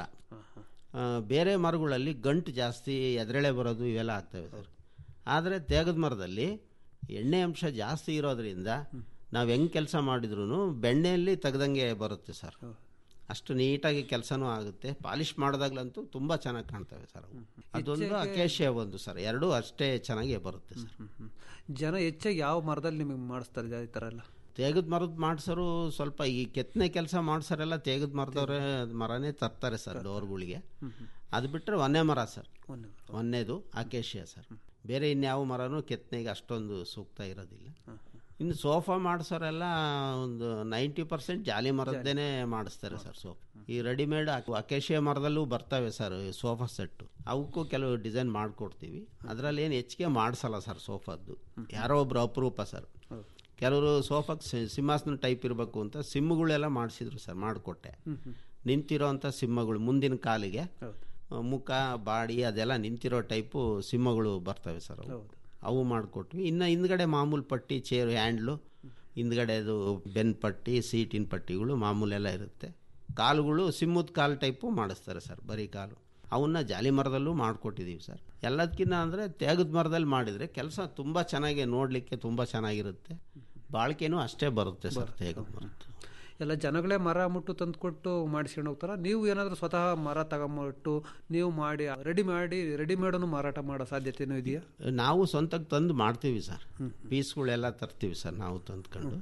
ಆ, ಬೇರೆ ಮರಗಳಲ್ಲಿ ಗಂಟು ಜಾಸ್ತಿ ಎದರೆಳೆ ಬರೋದು ಇವೆಲ್ಲ ಆಗ್ತವೆ ಸರ್ ಆದರೆ ತೇಗದ ಮರದಲ್ಲಿ ಎಣ್ಣೆ ಅಂಶ ಜಾಸ್ತಿ ಇರೋದ್ರಿಂದ ನಾವು ಹೆಂಗೆ ಕೆಲಸ ಮಾಡಿದ್ರು ಬೆಣ್ಣೆಯಲ್ಲಿ ತೆಗ್ದಂಗೆ ಬರುತ್ತೆ ಸರ್ ಅಷ್ಟು ನೀಟಾಗಿ ಕೆಲಸನೂ ಆಗುತ್ತೆ ಪಾಲಿಷ್ ಮಾಡಿದಾಗ್ಲಂತೂ ತುಂಬ ಚೆನ್ನಾಗಿ ಕಾಣ್ತವೆ ಸರ್ ಅವು ಅದೊಂದು ಹೆಚ್ಚಾಗಿ- ಅಕೇಶಿಯ ಒಂದು ಸರ್ ಎರಡೂ ಅಷ್ಟೇ ಚೆನ್ನಾಗಿ ಬರುತ್ತೆ ಸರ್ ಜನ ಹೆಚ್ಚಾಗಿ ಯಾವ ಮರದಲ್ಲಿ ನಿಮಗೆ ಮಾಡಿಸ್ತಾರೆ ಈ ಥರ ಎಲ್ಲ ತೇಗದ ಮರದ ಮಾಡ್ಸೋರು ಸ್ವಲ್ಪ ಈ ಕೆತ್ತನೆ ಕೆಲಸ ಮಾಡ್ಸೋರೆಲ್ಲ ತೇಗದ ಮರದವ್ರೆ ಮರನೇ ತರ್ತಾರೆ ಸರ್ ಡೋರ್ಗಳಿಗೆ ಅದು ಬಿಟ್ಟರೆ ಒನ್ನೆ ಮರ ಸರ್ ಒನ್ನೆದು ಅಕೇಶಿಯ ಸರ್ ಬೇರೆ ಇನ್ಯಾವ ಮರನೂ ಕೆತ್ತನೆಗೆ ಅಷ್ಟೊಂದು ಸೂಕ್ತ ಇರೋದಿಲ್ಲ ಇನ್ನು ಸೋಫಾ ಮಾಡಿಸೋರೆಲ್ಲ ಒಂದು ನೈಂಟಿ ಪರ್ಸೆಂಟ್ ಜಾಲಿ ಮರದ್ದೇನೆ ಮಾಡಿಸ್ತಾರೆ ಸರ್ ಸೋಫಾ ಈ ರೆಡಿಮೇಡ್ ಅಕೇಶಿಯ ಮರದಲ್ಲೂ ಬರ್ತವೆ ಸರ್ ಸೋಫಾ ಸೆಟ್ಟು ಅವಕ್ಕೂ ಕೆಲವು ಡಿಸೈನ್ ಮಾಡಿಕೊಡ್ತೀವಿ ಅದರಲ್ಲಿ ಏನು ಹೆಚ್ಚಿಗೆ ಮಾಡಿಸಲ್ಲ ಸರ್ ಸೋಫಾದ್ದು ಯಾರೋ ಒಬ್ರು ಅಪರೂಪ ಸರ್ ಕೆಲವರು ಸೋಫಾಕ್ಕೆ ಸಿ- ಸಿಂಹಾಸನ ಟೈಪ್ ಇರಬೇಕು ಅಂತ ಸಿಮ್ಮುಗಳೆಲ್ಲ ಮಾಡಿಸಿದ್ರು ಸರ್ ಮಾಡಿಕೊಟ್ಟೆ ನಿಂತಿರೋ ಅಂಥ ಸಿಂಹಗಳು ಮುಂದಿನ ಕಾಲಿಗೆ ಆ, ಮುಖ ಬಾಡಿ ಅದೆಲ್ಲ ನಿಂತಿರೋ ಟೈಪು ಸಿಂಹಗಳು ಬರ್ತವೆ ಸರ್ ಅವು ಅವು ಮಾಡಿಕೊಟ್ವಿ ಇನ್ನು ಹಿಂದ್ಗಡೆ ಮಾಮೂಲು ಪಟ್ಟಿ ಚೇರು ಹ್ಯಾಂಡ್ಲು ಹಿಂದ್ಗಡೆದು ಬೆನ್ ಪಟ್ಟಿ ಸೀಟಿನ ಪಟ್ಟಿಗಳು ಮಾಮೂಲೆಲ್ಲ ಇರುತ್ತೆ ಕಾಲುಗಳು ಸಿಂಹದ ಕಾಲು ಟೈಪು ಮಾಡಿಸ್ತಾರೆ ಸರ್ ಬರೀ ಕಾಲು ಅವನ್ನ ಜಾಲಿ ಮರದಲ್ಲೂ ಮಾಡಿಕೊಟ್ಟಿದ್ದೀವಿ ಸರ್ ಎಲ್ಲದಕ್ಕಿಂತ ಅಂದರೆ ತೇಗದ ಮರದಲ್ಲಿ ಮಾಡಿದರೆ ಕೆಲಸ ತುಂಬ ಚೆನ್ನಾಗಿ ನೋಡಲಿಕ್ಕೆ ತುಂಬ ಚೆನ್ನಾಗಿರುತ್ತೆ ಬಾಳಿಕೆನೂ ಅಷ್ಟೇ ಬರುತ್ತೆ ಸರ್ ತೇಗದ ಮರದ್ದು ಎಲ್ಲ ಜನಗಳೇ ಮರ ಮುಟ್ಟು ತಂದುಕೊಟ್ಟು ಮಾಡಿಸ್ಕೊಂಡು ಹೋಗ್ತಾರ ನೀವು ಏನಾದರೂ ಸ್ವತಃ ಮರ ತಗೊಂಬಿಟ್ಟು ನೀವು ಮಾಡಿ ರೆಡಿ ಮಾಡಿ ರೆಡಿಮೇಡನ್ನು ಮಾರಾಟ ಮಾಡೋ ಸಾಧ್ಯತೆನೂ ಇದೆಯಾ ನಾವು ಸ್ವಂತಕ್ಕೆ ತಂದು ಮಾಡ್ತೀವಿ ಸರ್ ಪೀಸ್ಗಳೆಲ್ಲ ತರ್ತೀವಿ ಸರ್ ನಾವು ತಂದ್ಕೊಂಡು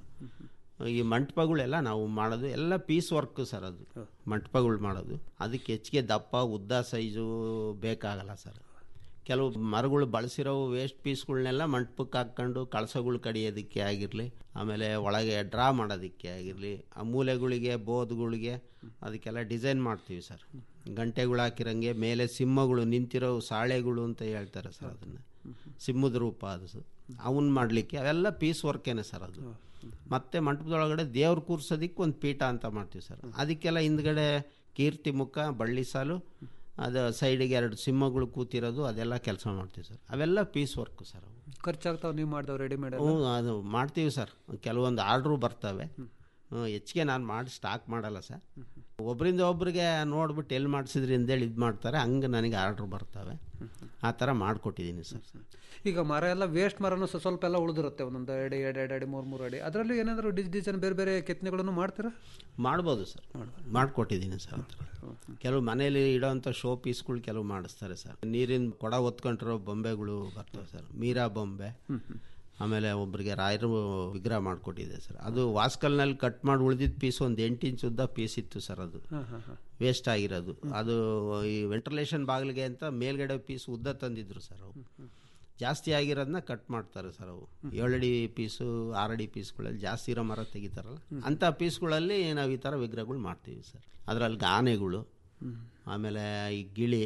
ಈ ಮಂಟಪಗಳೆಲ್ಲ ನಾವು ಮಾಡೋದು ಎಲ್ಲ ಪೀಸ್ ವರ್ಕ್ ಸರ್ ಅದು ಮಂಟಪಗಳು ಮಾಡೋದು ಅದಕ್ಕೆ ಹೆಚ್ಚಿಗೆ ದಪ್ಪ ಉದ್ದ ಸೈಜು ಬೇಕಾಗಲ್ಲ ಸರ್ ಕೆಲವು ಮರಗಳು ಬಳಸಿರೋ ವೇಸ್ಟ್ ಪೀಸ್ಗಳನ್ನೆಲ್ಲ ಮಂಟಪಕ್ಕೆ ಹಾಕ್ಕೊಂಡು ಕಳಸಗಳು ಕಡಿಯೋದಕ್ಕೆ ಆಗಿರಲಿ ಆಮೇಲೆ ಒಳಗೆ ಡ್ರಾ ಮಾಡೋದಕ್ಕೆ ಆಗಿರಲಿ ಆ ಮೂಲೆಗಳಿಗೆ ಬೋದ್ಗಳಿಗೆ ಅದಕ್ಕೆಲ್ಲ ಡಿಸೈನ್ ಮಾಡ್ತೀವಿ ಸರ್ ಗಂಟೆಗಳು ಹಾಕಿರಂಗೆ ಮೇಲೆ ಸಿಂಹಗಳು ನಿಂತಿರೋ ಸಾಳೆಗಳು ಅಂತ ಹೇಳ್ತಾರೆ ಸರ್ ಅದನ್ನು ಸಿಂಹದ ರೂಪ ಅದು ಸರ್ ಅವನ್ನ ಮಾಡಲಿಕ್ಕೆ ಅವೆಲ್ಲ ಪೀಸ್ ವರ್ಕೇನೆ ಸರ್ ಅದು ಮತ್ತೆ ಮಂಟಪದೊಳಗಡೆ ದೇವ್ರ ಕೂರ್ಸೋದಕ್ಕೆ ಒಂದು ಪೀಠ ಅಂತ ಮಾಡ್ತೀವಿ ಸರ್ ಅದಕ್ಕೆಲ್ಲ ಹಿಂದ್ಗಡೆ ಕೀರ್ತಿ ಮುಖ ಬಳ್ಳಿ ಸಾಲು ಅದು ಸೈಡಿಗೆ ಎರಡು ಸಿಂಹಗಳು ಕೂತಿರೋದು ಅದೆಲ್ಲ ಕೆಲಸ ಮಾಡ್ತೀವಿ ಸರ್ ಅವೆಲ್ಲ ಪೀಸ್ ವರ್ಕ್ ಸರ್ ಅವು ಖರ್ಚಾಗ್ತಾವೆ ನೀವು ಮಾಡಿದವು ರೆಡಿಮೇಡ್ ಹ್ಞೂ ಅದು ಮಾಡ್ತೀವಿ ಸರ್ ಕೆಲವೊಂದು ಆರ್ಡ್ರು ಬರ್ತವೆ ಹ್ಞೂ, ಹೆಚ್ಚಿಗೆ ನಾನು ಮಾಡಿ ಸ್ಟಾಕ್ ಮಾಡಲ್ಲ ಸರ್ ಒಬ್ಬರಿಂದ ಒಬ್ರಿಗೆ ನೋಡ್ಬಿಟ್ಟು ಎಲ್ಲಿ ಮಾಡಿಸಿದ್ರಿ ಅಂತೇಳಿ ಇದು ಮಾಡ್ತಾರೆ ಹಂಗೆ ನನಗೆ ಆರ್ಡ್ರ್ ಬರ್ತವೆ ಆ ಥರ ಮಾಡಿಕೊಟ್ಟಿದ್ದೀನಿ ಸರ್ ಈಗ ಮರ ಎಲ್ಲ ವೇಸ್ಟ್ ಮರನು ಸ್ವ- ಸ್ವಲ್ಪ ಎಲ್ಲ ಉಳಿದಿರುತ್ತೆ ಒಂದೊಂದು ಅಡಿ ಎರಡು ಎರಡು ಅಡಿ ಮೂರು ಮೂರು ಅಡಿ ಅದರಲ್ಲೂ ಏನಾದರೂ ಡಿಸ್ ಡಿಸೈನ್ ಬೇರೆ ಬೇರೆ ಕೆತ್ತನೆಗಳನ್ನು ಮಾಡ್ತೀರಾ ಮಾಡ್ಬೋದು ಸರ್ ಮಾಡಿಕೊಟ್ಟಿದ್ದೀನಿ ಸರ್ ಆ ಥರ. ಕೆಲವು ಮನೇಲಿ ಇಡೋವಂಥ ಶೋ ಪೀಸ್ಗಳು ಕೆಲವು ಮಾಡಿಸ್ತಾರೆ ಸರ್ ನೀರಿನ ಕೊಡ ಹೊತ್ಕೊಂಡಿರೋ ಬೊಂಬೆಗಳು ಬರ್ತವೆ ಸರ್ ಮೀರಾ ಬೊಂಬೆ ಆಮೇಲೆ ಒಬ್ಬರಿಗೆ ರಾಯರು ವಿಗ್ರಹ ಮಾಡಿಕೊಟ್ಟಿದೆ ಸರ್ ಅದು ವಾಸ್ಕಲ್ನಲ್ಲಿ ಕಟ್ ಮಾಡಿ ಉಳಿದಿದ್ದ ಪೀಸ್ ಒಂದು ಎಂಟು ಇಂಚ್ ಉದ್ದ ಪೀಸ್ ಇತ್ತು ಸರ್ ಅದು ಹಾಂ ಹಾಂ ಹಾಂ ವೇಸ್ಟ್ ಆಗಿರೋದು ಅದು ಈ ವೆಂಟಿಲೇಷನ್ ಬಾಗಿಲಿಗೆ ಅಂತ ಮೇಲ್ಗಡೆ ಪೀಸ್ ಉದ್ದ ತಂದಿದ್ರು ಸರ್ ಅವು ಜಾಸ್ತಿ ಆಗಿರೋದನ್ನ ಕಟ್ ಮಾಡ್ತಾರೆ ಸರ್ ಅವು ಏಳಡಿ ಪೀಸು ಆರಡಿ ಪೀಸ್ಗಳಲ್ಲಿ ಜಾಸ್ತಿ ಇರೋ ಮರ ತೆಗಿತಾರಲ್ಲ ಅಂಥ ಪೀಸ್ಗಳಲ್ಲಿ ನಾವು ಈ ಥರ ವಿಗ್ರಹಗಳು ಮಾಡ್ತೀವಿ ಸರ್ ಅದರಲ್ಲಿ ಆನೆಗಳು ಆಮೇಲೆ ಈ ಗಿಳಿ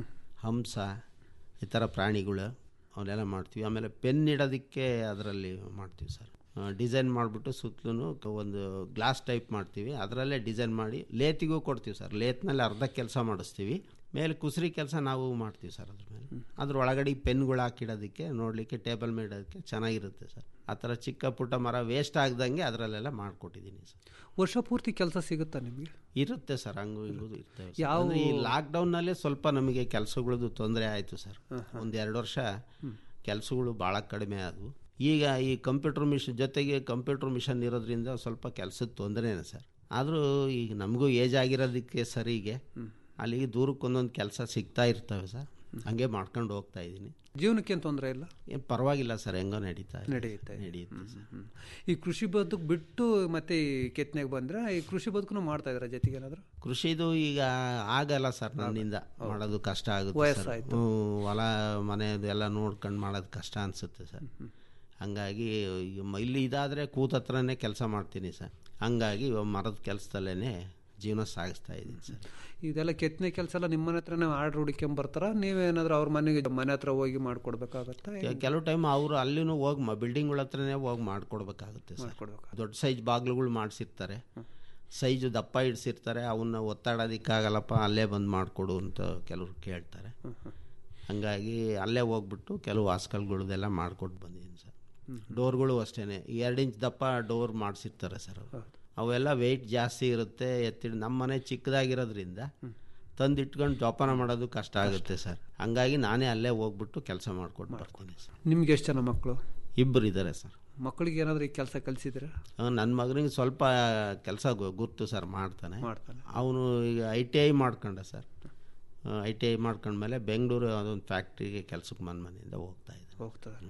ಹಂಸ ಈ ಥರ ಪ್ರಾಣಿಗಳು ಅವನ್ನೆಲ್ಲ ಮಾಡ್ತೀವಿ ಆಮೇಲೆ ಪೆನ್ ಇಡೋದಕ್ಕೆ ಅದರಲ್ಲಿ ಮಾಡ್ತೀವಿ ಸರ್ ಡಿಸೈನ್ ಮಾಡಿಬಿಟ್ಟು ಸುತ್ತಲೂ ಒಂದು ಗ್ಲಾಸ್ ಟೈಪ್ ಮಾಡ್ತೀವಿ ಅದರಲ್ಲೇ ಡಿಸೈನ್ ಮಾಡಿ ಲೇತಿಗೂ ಕೊಡ್ತೀವಿ ಸರ್ ಲೇತ್ನಲ್ಲಿ ಅರ್ಧ ಕೆಲಸ ಮಾಡಿಸ್ತೀವಿ ಮೇಲೆ ಕುಸ್ರಿ ಕೆಲಸ ನಾವು ಮಾಡ್ತೀವಿ ಸರ್ ಅದ್ರ ಮೇಲೆ ಅದ್ರ ಒಳಗಡೆ ಪೆನ್ಗಳು ಹಾಕಿಡೋದಕ್ಕೆ ನೋಡಲಿಕ್ಕೆ ಟೇಬಲ್ ಮೇಲೆ ಇಡೋದಕ್ಕೆ ಚೆನ್ನಾಗಿರುತ್ತೆ ಸರ್ ಆ ಥರ ಚಿಕ್ಕ ಪುಟ್ಟ ಮರ ವೇಸ್ಟ್ ಆಗ್ದಂಗೆ ಅದರಲ್ಲೆಲ್ಲ ಮಾಡಿಕೊಟ್ಟಿದ್ದೀನಿ ಸರ್ ವರ್ಷ ಪೂರ್ತಿ ಕೆಲಸ ಸಿಗುತ್ತಾ ನಿಮಗೆ ಇರುತ್ತೆ ಸರ್ ಹಂಗೂ ಹಿಂಗೂ ಇರ್ತವೆ ಸರ್. ಯಾವ- ಅಂದ್ರೆ ಈ ಲಾಕ್ಡೌನ್ನಲ್ಲೇ ಸ್ವಲ್ಪ ನಮಗೆ ಕೆಲಸಗಳದ್ದು ತೊಂದರೆ ಆಯಿತು ಸರ್ ಒಂದು ಎರಡು ವರ್ಷ ಕೆಲಸಗಳು ಭಾಳ ಕಡಿಮೆ ಆದವು ಈಗ ಈ ಕಂಪ್ಯೂಟರ್ ಮಿಷನ್ ಜೊತೆಗೆ ಕಂಪ್ಯೂಟರ್ ಮಿಷನ್ ಇರೋದ್ರಿಂದ ಸ್ವಲ್ಪ ಕೆಲಸದ ತೊಂದರೆನೇ ಸರ್ ಆದರೂ ಈಗ ನಮಗೂ ಏಜ್ ಆಗಿರೋದಕ್ಕೆ ಸರಿಗೆ ಅಲ್ಲಿಗೆ ದೂರಕ್ಕೆ ಒಂದೊಂದು ಕೆಲಸ ಸಿಗ್ತಾ ಇರ್ತವೆ ಸರ್ ಹಂಗೆ ಮಾಡ್ಕೊಂಡು ಹೋಗ್ತಾ ಇದ್ದೀನಿ ಜೀವನಕ್ಕೇನು ತೊಂದರೆ ಇಲ್ಲ ಏನು ಪರವಾಗಿಲ್ಲ ಸರ್ ಹೆಂಗೋ ನಡೀತಾ ಇದೆ. ನಡೆಯುತ್ತೆ ನಡೆಯುತ್ತೆ ಸರ್ ಈ ಕೃಷಿ ಬದುಕು ಬಿಟ್ಟು ಮತ್ತೆ ಈ ಕೆತ್ತನೆಗೆ ಬಂದ್ರೆ ಈ ಕೃಷಿ ಬದುಕು ಮಾಡ್ತಾ ಇದ್ರ ಜೊತೆಗೆ ಏನಾದ್ರು ಕೃಷಿದು ಈಗ ಆಗಲ್ಲ ಸರ್ ನನ್ನಿಂದ ಮಾಡೋದು ಕಷ್ಟ ಆಗುತ್ತೆ ಸರ್ ವಯಸ್ಸಾಯ್ತು. ಹ್ಮ್, ಹೊಲ ಮನೆಯದು ಎಲ್ಲ ನೋಡ್ಕೊಂಡು ಮಾಡೋದು ಕಷ್ಟ ಅನಿಸುತ್ತೆ ಸರ್ ಹಂಗಾಗಿ ಈಗ ಮ- ಇಲ್ಲಿ ಇದಾದರೆ ಕೂತ ಹತ್ರನೇ ಕೆಲಸ ಮಾಡ್ತೀನಿ ಸರ್ ಹಂಗಾಗಿ ಇವಾಗ ಮರದ ಕೆಲಸದಲ್ಲೇ ಜೀವನ ಸಾಗಿಸ್ತಾ ಇದ್ದೀನಿ ಸರ್ ಇದೆಲ್ಲ ಕೆತ್ತನೆ ಕೆಲಸ ಎಲ್ಲ ನಿಮ್ಮನೆ ಹತ್ರನೇ ಆರ್ಡರ್ ಹುಡುಕೊಂಡ್ ಬರ್ತಾರ ನೀವೇನಾದ್ರೂ ಅವ್ರ ಮನೆಗೆ ಮನೆ ಹತ್ರ ಹೋಗಿ ಮಾಡ್ಕೊಡ್ಬೇಕಾಗತ್ತಾ ಕೆ- ಕೆಲವು ಟೈಮ್ ಅವರು ಅಲ್ಲಿನೂ ಹೋಗಿ ಬಿಲ್ಡಿಂಗ್ಗಳ ಹತ್ರನೇ ಹೋಗಿ ಮಾಡ್ಕೊಡ್ಬೇಕಾಗುತ್ತೆ ಸರ್ ದೊಡ್ಡ ಸೈಜ್ ಬಾಗಿಲುಗಳು ಮಾಡಿಸಿರ್ತಾರೆ ಸೈಜು ದಪ್ಪ ಇಡ್ಸಿರ್ತಾರೆ ಅವನ್ನ ಒತ್ತಾಡೋದಕ್ಕಾಗಲ್ಲಪ್ಪ ಅಲ್ಲೇ ಬಂದು ಮಾಡಿಕೊಡು ಅಂತ ಕೆಲವರು ಕೇಳ್ತಾರೆ ಹಂಗಾಗಿ ಅಲ್ಲೇ ಹೋಗ್ಬಿಟ್ಟು ಕೆಲವು ಹಾಸ್ಕಲ್ಗಳದೆಲ್ಲ ಮಾಡ್ಕೊಟ್ಟು ಬಂದಿದ್ದೀನಿ ಸರ್ ಡೋರ್ಗಳು ಅಷ್ಟೇ ಎರಡು ಇಂಚ್ ದಪ್ಪ ಡೋರ್ ಮಾಡಿಸಿರ್ತಾರೆ ಸರ್ ಅವ್ರು. ಅವೆಲ್ಲ ವೆಯ್ಟ್ ಜಾಸ್ತಿ ಇರುತ್ತೆ ಎತ್ತಿ ನಮ್ಮ ಮನೆ ಚಿಕ್ಕದಾಗಿರೋದ್ರಿಂದ ತಂದಿಟ್ಕೊಂಡು ಜೋಪಾನ ಮಾಡೋದು ಕಷ್ಟ ಆಗುತ್ತೆ ಸರ್ ಹಂಗಾಗಿ ನಾನೇ ಅಲ್ಲೇ ಹೋಗ್ಬಿಟ್ಟು ಕೆಲಸ ಮಾಡ್ಕೊಟ್ಟು ಬರ್ತೀನಿ ಸರ್ ನಿಮ್ಗೆ ಎಷ್ಟು ಜನ ಮಕ್ಕಳು ಇಬ್ಬರು ಇದ್ದಾರೆ ಸರ್ ಮಕ್ಕಳಿಗೆ ಏನಾದ್ರು ಈ ಕೆಲಸ ಕಲಿಸಿದ್ರ ನನ್ನ ಮಗನಿಗೆ ಸ್ವಲ್ಪ ಕೆಲಸ ಗುರ್ತು ಸರ್ ಮಾಡ್ತಾನೆ ಮಾಡ್ತಾನೆ. ಅವನು ಈಗ ಐ ಟಿ ಐ ಮಾಡ್ಕೊಂಡ ಸರ್ ಐ ಟಿ ಐ ಮಾಡ್ಕೊಂಡ್ಮೇಲೆ ಬೆಂಗಳೂರು ಅದೊಂದು ಫ್ಯಾಕ್ಟ್ರಿಗೆ ಕೆಲಸಕ್ಕೆ ಮನ್ ಮನೆಯಿಂದ ಹೋಗ್ತಾ ಇದ್ದ ಹೋಗ್ತಾರೆ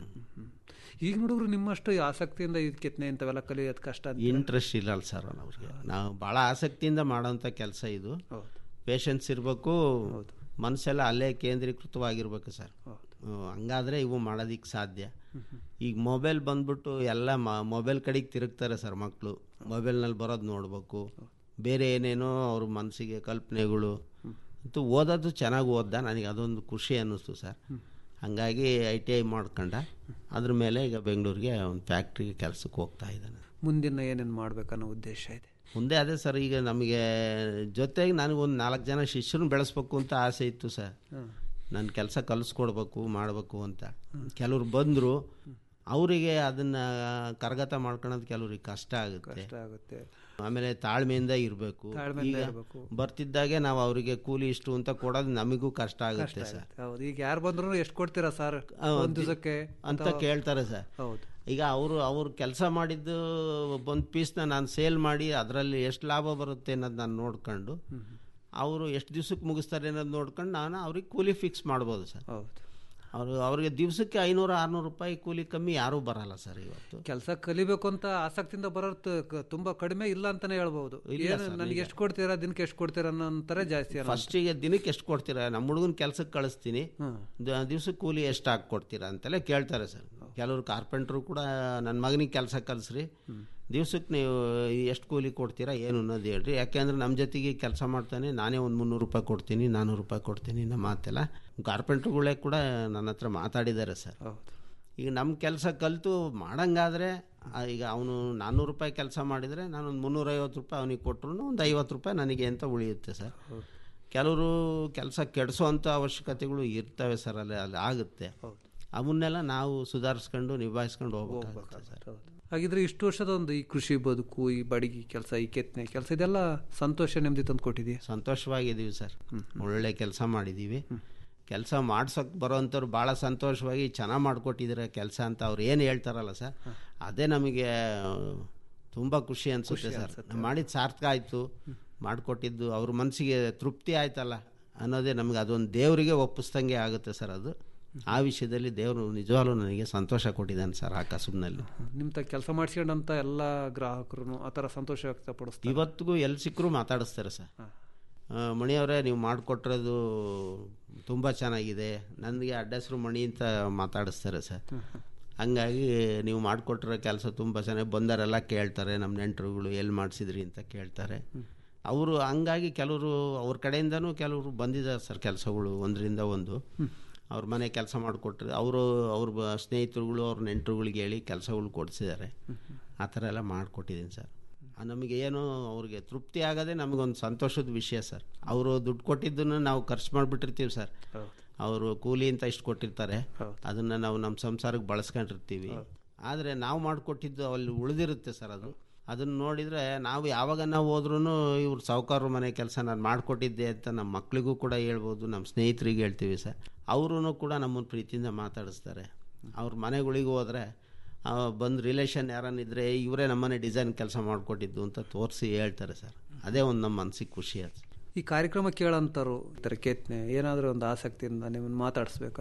ಈಗ ನೋಡಿದ್ರು ನಿಮ್ಮಷ್ಟು ಈ ಆಸಕ್ತಿಯಿಂದ ಈ ಕೆತ್ತನೆ ಇಂಥವೆಲ್ಲ ಕಲಿಯೋದು ಕಷ್ಟ ಅಂತ ಇಂಟ್ರೆಸ್ಟ್ ಇರಲ್ಲ ಸರ್ ಅವ್ರಿಗೆ ನಾವು ಭಾಳ ಆಸಕ್ತಿಯಿಂದ ಮಾಡೋಂಥ ಕೆಲಸ ಇದು ಪೇಷನ್ಸ್ ಇರಬೇಕು ಮನಸ್ಸೆಲ್ಲ ಅಲ್ಲೇ ಕೇಂದ್ರೀಕೃತವಾಗಿರ್ಬೇಕು ಸರ್ ಹ್ಮ್, ಹಂಗಾದ್ರೆ ಇವು ಮಾಡೋದಿಕ್ಕೆ ಸಾಧ್ಯ ಈಗ ಮೊಬೈಲ್ ಬಂದ್ಬಿಟ್ಟು ಎಲ್ಲ ಮೊಬೈಲ್ ಕಡೆಗೆ ತಿರುಗ್ತಾರೆ ಸರ್ ಮಕ್ಕಳು ಮೊಬೈಲ್ನಲ್ಲಿ ಬರೋದು ನೋಡ್ಬೇಕು ಬೇರೆ ಏನೇನೋ ಅವ್ರ ಮನಸ್ಸಿಗೆ ಕಲ್ಪನೆಗಳು ಅಂತೂ ಓದೋದು ಚೆನ್ನಾಗಿ ಓದ್ದ ನನಗೆ ಅದೊಂದು ಖುಷಿ ಅನ್ನಿಸ್ತು ಸರ್ ಹಂಗಾಗಿ ಐ ಟಿ ಐ ಮಾಡ್ಕೊಂಡ ಅದ್ರ ಮೇಲೆ ಈಗ ಬೆಂಗಳೂರಿಗೆ ಒಂದು ಫ್ಯಾಕ್ಟ್ರಿಗೆ ಕೆಲಸಕ್ಕೆ ಹೋಗ್ತಾ ಇದ್ದಾನೆ ಮುಂದಿನ ಏನೇನು ಮಾಡ್ಬೇಕನ್ನೋ ಉದ್ದೇಶ ಇದೆ ಮುಂದೆ ಅದೇ ಸರ್ ಈಗ ನಮಗೆ ಜೊತೆಗೆ ನನಗೆ ಒಂದು ನಾಲ್ಕು ಜನ ಶಿಷ್ಯರನ್ನ ಬೆಳೆಸ್ಬೇಕು ಅಂತ ಆಸೆ ಇತ್ತು ಸರ್ ಹ್ಮ್. ನನ್ನ ಕೆಲಸ ಕಲಿಸ್ಕೊಡ್ಬೇಕು ಮಾಡಬೇಕು ಅಂತ ಕೆಲವ್ರು ಬಂದರು ಅವರಿಗೆ ಅದನ್ನು ಕರಗತ ಮಾಡ್ಕೊಳೋದು ಕೆಲವ್ರಿಗೆ ಕಷ್ಟ ಆಗುತ್ತೆ ಕಷ್ಟ ಆಗುತ್ತೆ ಆಮೇಲೆ ತಾಳ್ಮೆಯಿಂದ ಇರಬೇಕು ತಾಳ್ಮೆಯಿಂದ ಈಗ ಇರ್ಬೇಕು. ಬರ್ತಿದ್ದಾಗೆ ನಾವು ಅವರಿಗೆ ಕೂಲಿ ಇಷ್ಟು ಅಂತ ಕೊಡೋದು ನಮಗೂ ಕಷ್ಟ ಆಗುತ್ತೆ ಸರ್ ಹೌದು ಈಗ ಯಾರು ಬಂದ್ರು ಎಷ್ಟು ಕೊಡ್ತೀರಾ ಸರ್ ಹೌದು. ಒಂದ್ ದಿವಸಕ್ಕೆ ಅಂತ ಕೇಳ್ತಾರೆ ಸರ್ ಹೌದು ಈಗ ಅವರು ಅವ್ರು ಕೆಲಸ ಮಾಡಿದ್ದು ಒಂದು ಪೀಸ್ನ ನಾನು ಸೇಲ್ ಮಾಡಿ ಅದರಲ್ಲಿ ಎಷ್ಟು ಲಾಭ ಬರುತ್ತೆ ಅನ್ನೋದು ನಾನು ನೋಡ್ಕೊಂಡು ಅವರು ಎಷ್ಟು ದಿವ್ಸಕ್ಕೆ ಮುಗಿಸ್ತಾರೆ ಅನ್ನೋದು ನೋಡ್ಕೊಂಡು ನಾನು ಅವ್ರಿಗೆ ಕೂಲಿ ಫಿಕ್ಸ್ ಮಾಡ್ಬೋದು ಸರ್ ಹೌದು ಅವರು ಅವ್ರಿಗೆ ದಿವ್ಸಕ್ಕೆ ಐನೂರು ಆರುನೂರು ರೂಪಾಯಿ ಕೂಲಿ ಕಮ್ಮಿ ಯಾರೂ ಬರಲ್ಲ ಸರ್ ಇವತ್ತು ಕೆಲಸ ಕಲಿಬೇಕು ಅಂತ ಆಸಕ್ತಿಯಿಂದ ಬರೋದು ತ- ಕ- ತುಂಬಾ ಕಡಿಮೆ ಇಲ್ಲ ಅಂತಾನೆ ಹೇಳ್ಬಹುದು ಇಲ್ಲ ಏನು ಸರ್, ನನಗೆ ನಿಜ. ಎಷ್ಟು ಕೊಡ್ತೀರಾ ದಿನಕ್ಕೆ ಎಷ್ಟು ಕೊಡ್ತೀರಾ ಅನ್ನೋಂತಾರೆ ಜಾಸ್ತಿ ಅನ್ನೋ ಫಸ್ಟಿಗೆ ದಿನಕ್ಕೆ ಎಷ್ಟು ಕೊಡ್ತೀರಾ ನಮ್ಮ ಹುಡುಗನ ಕೆಲಸಕ್ಕೆ ಕಳಿಸ್ತೀನಿ ದ- ದಿವ್ಸಕ್ಕೆ ಕೂಲಿ ಎಷ್ಟು ಹಾಕಿ ಕೊಡ್ತೀರಾ ಅಂತೆಲ್ಲ ಕೇಳ್ತಾರೆ ಸರ್ ಕೆಲವರು ಕಾರ್ಪೆಂಟ್ರು ಕೂಡ ನನ್ನ ಮಗನಿಗೆ ಕೆಲಸ ಕಲಿಸ್ರಿ ದಿವ್ಸಕ್ಕೆ ನೀವು ಎಷ್ಟು ಕೂಲಿ ಕೊಡ್ತೀರಾ ಏನು ಅನ್ನೋದು ಹೇಳ್ರಿ ಯಾಕೆಂದ್ರೆ ನಮ್ಮ ಜೊತೆಗೆ ಕೆಲಸ ಮಾಡ್ತಾನೆ ನಾನೇ ಒಂದು ಮುನ್ನೂರು ರೂಪಾಯಿ ಕೊಡ್ತೀನಿ ನಾನ್ನೂರು ರೂಪಾಯಿ ಕೊಡ್ತೀನಿ ನಮ್ಮ ಮಾತೆಲ್ಲ ಕಾರ್ಪೆಂಟ್ರುಗಳೇ ಕೂಡ ನನ್ನ ಹತ್ರ ಮಾತಾಡಿದ್ದಾರೆ ಸರ್ ಈಗ ನಮ್ಮ ಕೆಲಸ ಕಲಿತು ಮಾಡಂಗಾದ್ರೆ ಆ, ಈಗ ಅವನು ನಾನ್ನೂರು ರೂಪಾಯಿ ಕೆಲಸ ಮಾಡಿದರೆ ನಾನೊಂದು ಮುನ್ನೂರೈವತ್ತು ರೂಪಾಯಿ ಅವನಿಗೆ ಕೊಟ್ಟರು ಒಂದು ಐವತ್ತು ರೂಪಾಯಿ ನನಗೆ ಅಂತ ಉಳಿಯುತ್ತೆ ಸರ್ ಕೆಲವರು ಕೆಲಸ ಕೆಡಿಸೋವಂಥ ಅವಶ್ಯಕತೆಗಳು ಇರ್ತವೆ ಸರ್ ಅಲ್ಲಿ ಅಲ್ಲಿ ಆಗುತ್ತೆ ಅವನ್ನೆಲ್ಲ ನಾವು ಸುಧಾರಿಸ್ಕೊಂಡು ನಿಭಾಯಿಸ್ಕೊಂಡು ಹೋಗ್ಬೇಕಾಗುತ್ತೆ ಸರ್ ಹಾಗಿದ್ರೆ ಇಷ್ಟು ವರ್ಷದ ಒಂದು ಈ ಕೃಷಿ ಬದುಕು ಈ ಬಡಗಿ ಕೆಲಸ ಈ ಕೆತ್ತನೆ ಕೆಲಸ ಇದೆಲ್ಲ ಸಂತೋಷ ನೆಮ್ಮದಿ ತಂದು ಕೊಟ್ಟಿದೆಯಾ ಸಂತೋಷವಾಗಿದ್ದೀವಿ ಸರ್ ಒಳ್ಳೆ ಕೆಲಸ ಮಾಡಿದ್ದೀವಿ ಕೆಲಸ ಮಾಡ್ಸೋಕೆ ಬರೋವಂಥವ್ರು ಭಾಳ ಸಂತೋಷವಾಗಿ ಚೆನ್ನಾಗಿ ಮಾಡಿಕೊಟ್ಟಿದ್ದೀರ ಕೆಲಸ ಅಂತ ಅವ್ರು ಏನು ಹೇಳ್ತಾರಲ್ಲ ಸರ್ ಅದೇ ನಮಗೆ ತುಂಬ ಖುಷಿ ಅನಿಸುತ್ತೆ ಸರ್ ನಾವು ಮಾಡಿದ್ದು ಸಾರ್ಥಕ ಆಯಿತು ಮಾಡಿಕೊಟ್ಟಿದ್ದು ಅವ್ರ ಮನಸ್ಸಿಗೆ ತೃಪ್ತಿ ಆಯ್ತಲ್ಲ ಅನ್ನೋದೇ ನಮಗೆ ಅದೊಂದು ದೇವರಿಗೆ ಒಪ್ಪಿಸ್ದಂಗೆ ಆಗುತ್ತೆ ಸರ್ ಅದು ಆ ವಿಷಯದಲ್ಲಿ ದೇವರು ನಿಜವಾಗ್ಲೂ ನನಗೆ ಸಂತೋಷ ಕೊಟ್ಟಿದ್ದಾನೆ ಸರ್ ಆ ಕಸುಬಿನಲ್ಲಿ ನಿಮ್ಮ ತ ಕೆಲಸ ಮಾಡಿಸ್ಕೊಂಡಂತ ಎಲ್ಲ ಗ್ರಾಹಕರು ಆ ಥರ ಸಂತೋಷ ವ್ಯಕ್ತಪಡಿಸ್ತಾರೆ ಇವತ್ತಿಗೂ ಎಲ್ಲಿ ಸಿಕ್ಕರೂ ಮಾತಾಡಿಸ್ತಾರೆ ಸರ್ ಆ, ಮಣಿಯವರೇ ನೀವು ಮಾಡಿಕೊಟ್ಟಿರೋದು ತುಂಬ ಚೆನ್ನಾಗಿದೆ ನನಗೆ ಅಡ್ರೆಸ್ರು ಮಣಿ ಅಂತ ಮಾತಾಡಿಸ್ತಾರೆ ಸರ್ ಹಂಗಾಗಿ ನೀವು ಮಾಡಿಕೊಟ್ಟಿರೋ ಕೆಲಸ ತುಂಬ ಚೆನ್ನಾಗಿ ಬಂದರೆಲ್ಲ ಕೇಳ್ತಾರೆ ನಮ್ಮ ನೆಂಟರುಗಳು ಎಲ್ಲಿ ಮಾಡಿಸಿದ್ರಿ ಅಂತ ಕೇಳ್ತಾರೆ ಅವರು ಹಂಗಾಗಿ ಕೆಲವರು ಅವ್ರ ಕಡೆಯಿಂದನೂ ಕೆಲವರು ಬಂದಿದ್ದಾರೆ ಸರ್ ಕೆಲಸಗಳು ಒಂದರಿಂದ ಒಂದು ಅವ್ರ ಮನೆ ಕೆಲಸ ಮಾಡಿಕೊಟ್ರೆ ಅವರು ಅವ್ರ ಬ- ಸ್ನೇಹಿತರುಗಳು ಅವ್ರ ನೆಂಟರುಗಳಿಗೆ ಹೇಳಿ ಕೆಲಸಗಳು ಕೊಡಿಸಿದ್ದಾರೆ ಆ ಥರ ಎಲ್ಲ ಮಾಡಿಕೊಟ್ಟಿದ್ದೀನಿ ಸರ್ ಆ ನಮಗೆ ಏನು ಅವ್ರಿಗೆ ತೃಪ್ತಿ ಆಗೋದೇ ನಮಗೊಂದು ಸಂತೋಷದ ವಿಷಯ ಸರ್ ಅವರು ದುಡ್ಡು ಕೊಟ್ಟಿದ್ದನ್ನು ನಾವು ಖರ್ಚು ಮಾಡಿಬಿಟ್ಟಿರ್ತೀವಿ ಸರ್ ಅವರು ಕೂಲಿ ಅಂತ ಇಷ್ಟು ಕೊಟ್ಟಿರ್ತಾರೆ ಅದನ್ನು ನಾವು ನಮ್ಮ ಸಂಸಾರಕ್ಕೆ ಬಳಸ್ಕೊಂಡಿರ್ತೀವಿ ಆದರೆ ನಾವು ಮಾಡಿಕೊಟ್ಟಿದ್ದು ಅಲ್ಲಿ ಉಳಿದಿರುತ್ತೆ ಸರ್ ಅದು ಅದನ್ನು ನೋಡಿದರೆ ನಾವು ಯಾವಾಗ ನಾವು ಹೋದ್ರೂ ಇವ್ರು ಸಾವುಕಾರ ಮನೆ ಕೆಲಸ ನಾನು ಮಾಡಿಕೊಟ್ಟಿದ್ದೆ ಅಂತ ನಮ್ಮ ಮಕ್ಕಳಿಗೂ ಕೂಡ ಹೇಳ್ಬೋದು ನಮ್ಮ ಸ್ನೇಹಿತರಿಗೆ ಹೇಳ್ತೀವಿ ಸರ್ ಅವರೂ ಕೂಡ ನಮ್ಮನ್ನು ಪ್ರೀತಿಯಿಂದ ಮಾತಾಡಿಸ್ತಾರೆ ಅವ್ರ ಮನೆಗಳಿಗೆ ಹೋದರೆ ಬಂದು ರಿಲೇಷನ್ ಯಾರನ್ನಿದ್ರೆ ಇವರೇ ನಮ್ಮನೆ ಡಿಸೈನ್ ಕೆಲಸ ಮಾಡಿಕೊಟ್ಟಿದ್ದು ಅಂತ ತೋರಿಸಿ ಹೇಳ್ತಾರೆ ಸರ್ ಅದೇ ಒಂದು ನಮ್ಮ ಮನಸ್ಸಿಗೆ ಖುಷಿ ಅದು ಈ ಕಾರ್ಯಕ್ರಮ ಕೇಳೋಂಥವ್ರು ಈ ಥರ ಕೇತ್ನೆ ಏನಾದರೂ ಒಂದು ಆಸಕ್ತಿಯಿಂದ ನಿಮ್ಮನ್ನು ಮಾತಾಡಿಸ್ಬೇಕು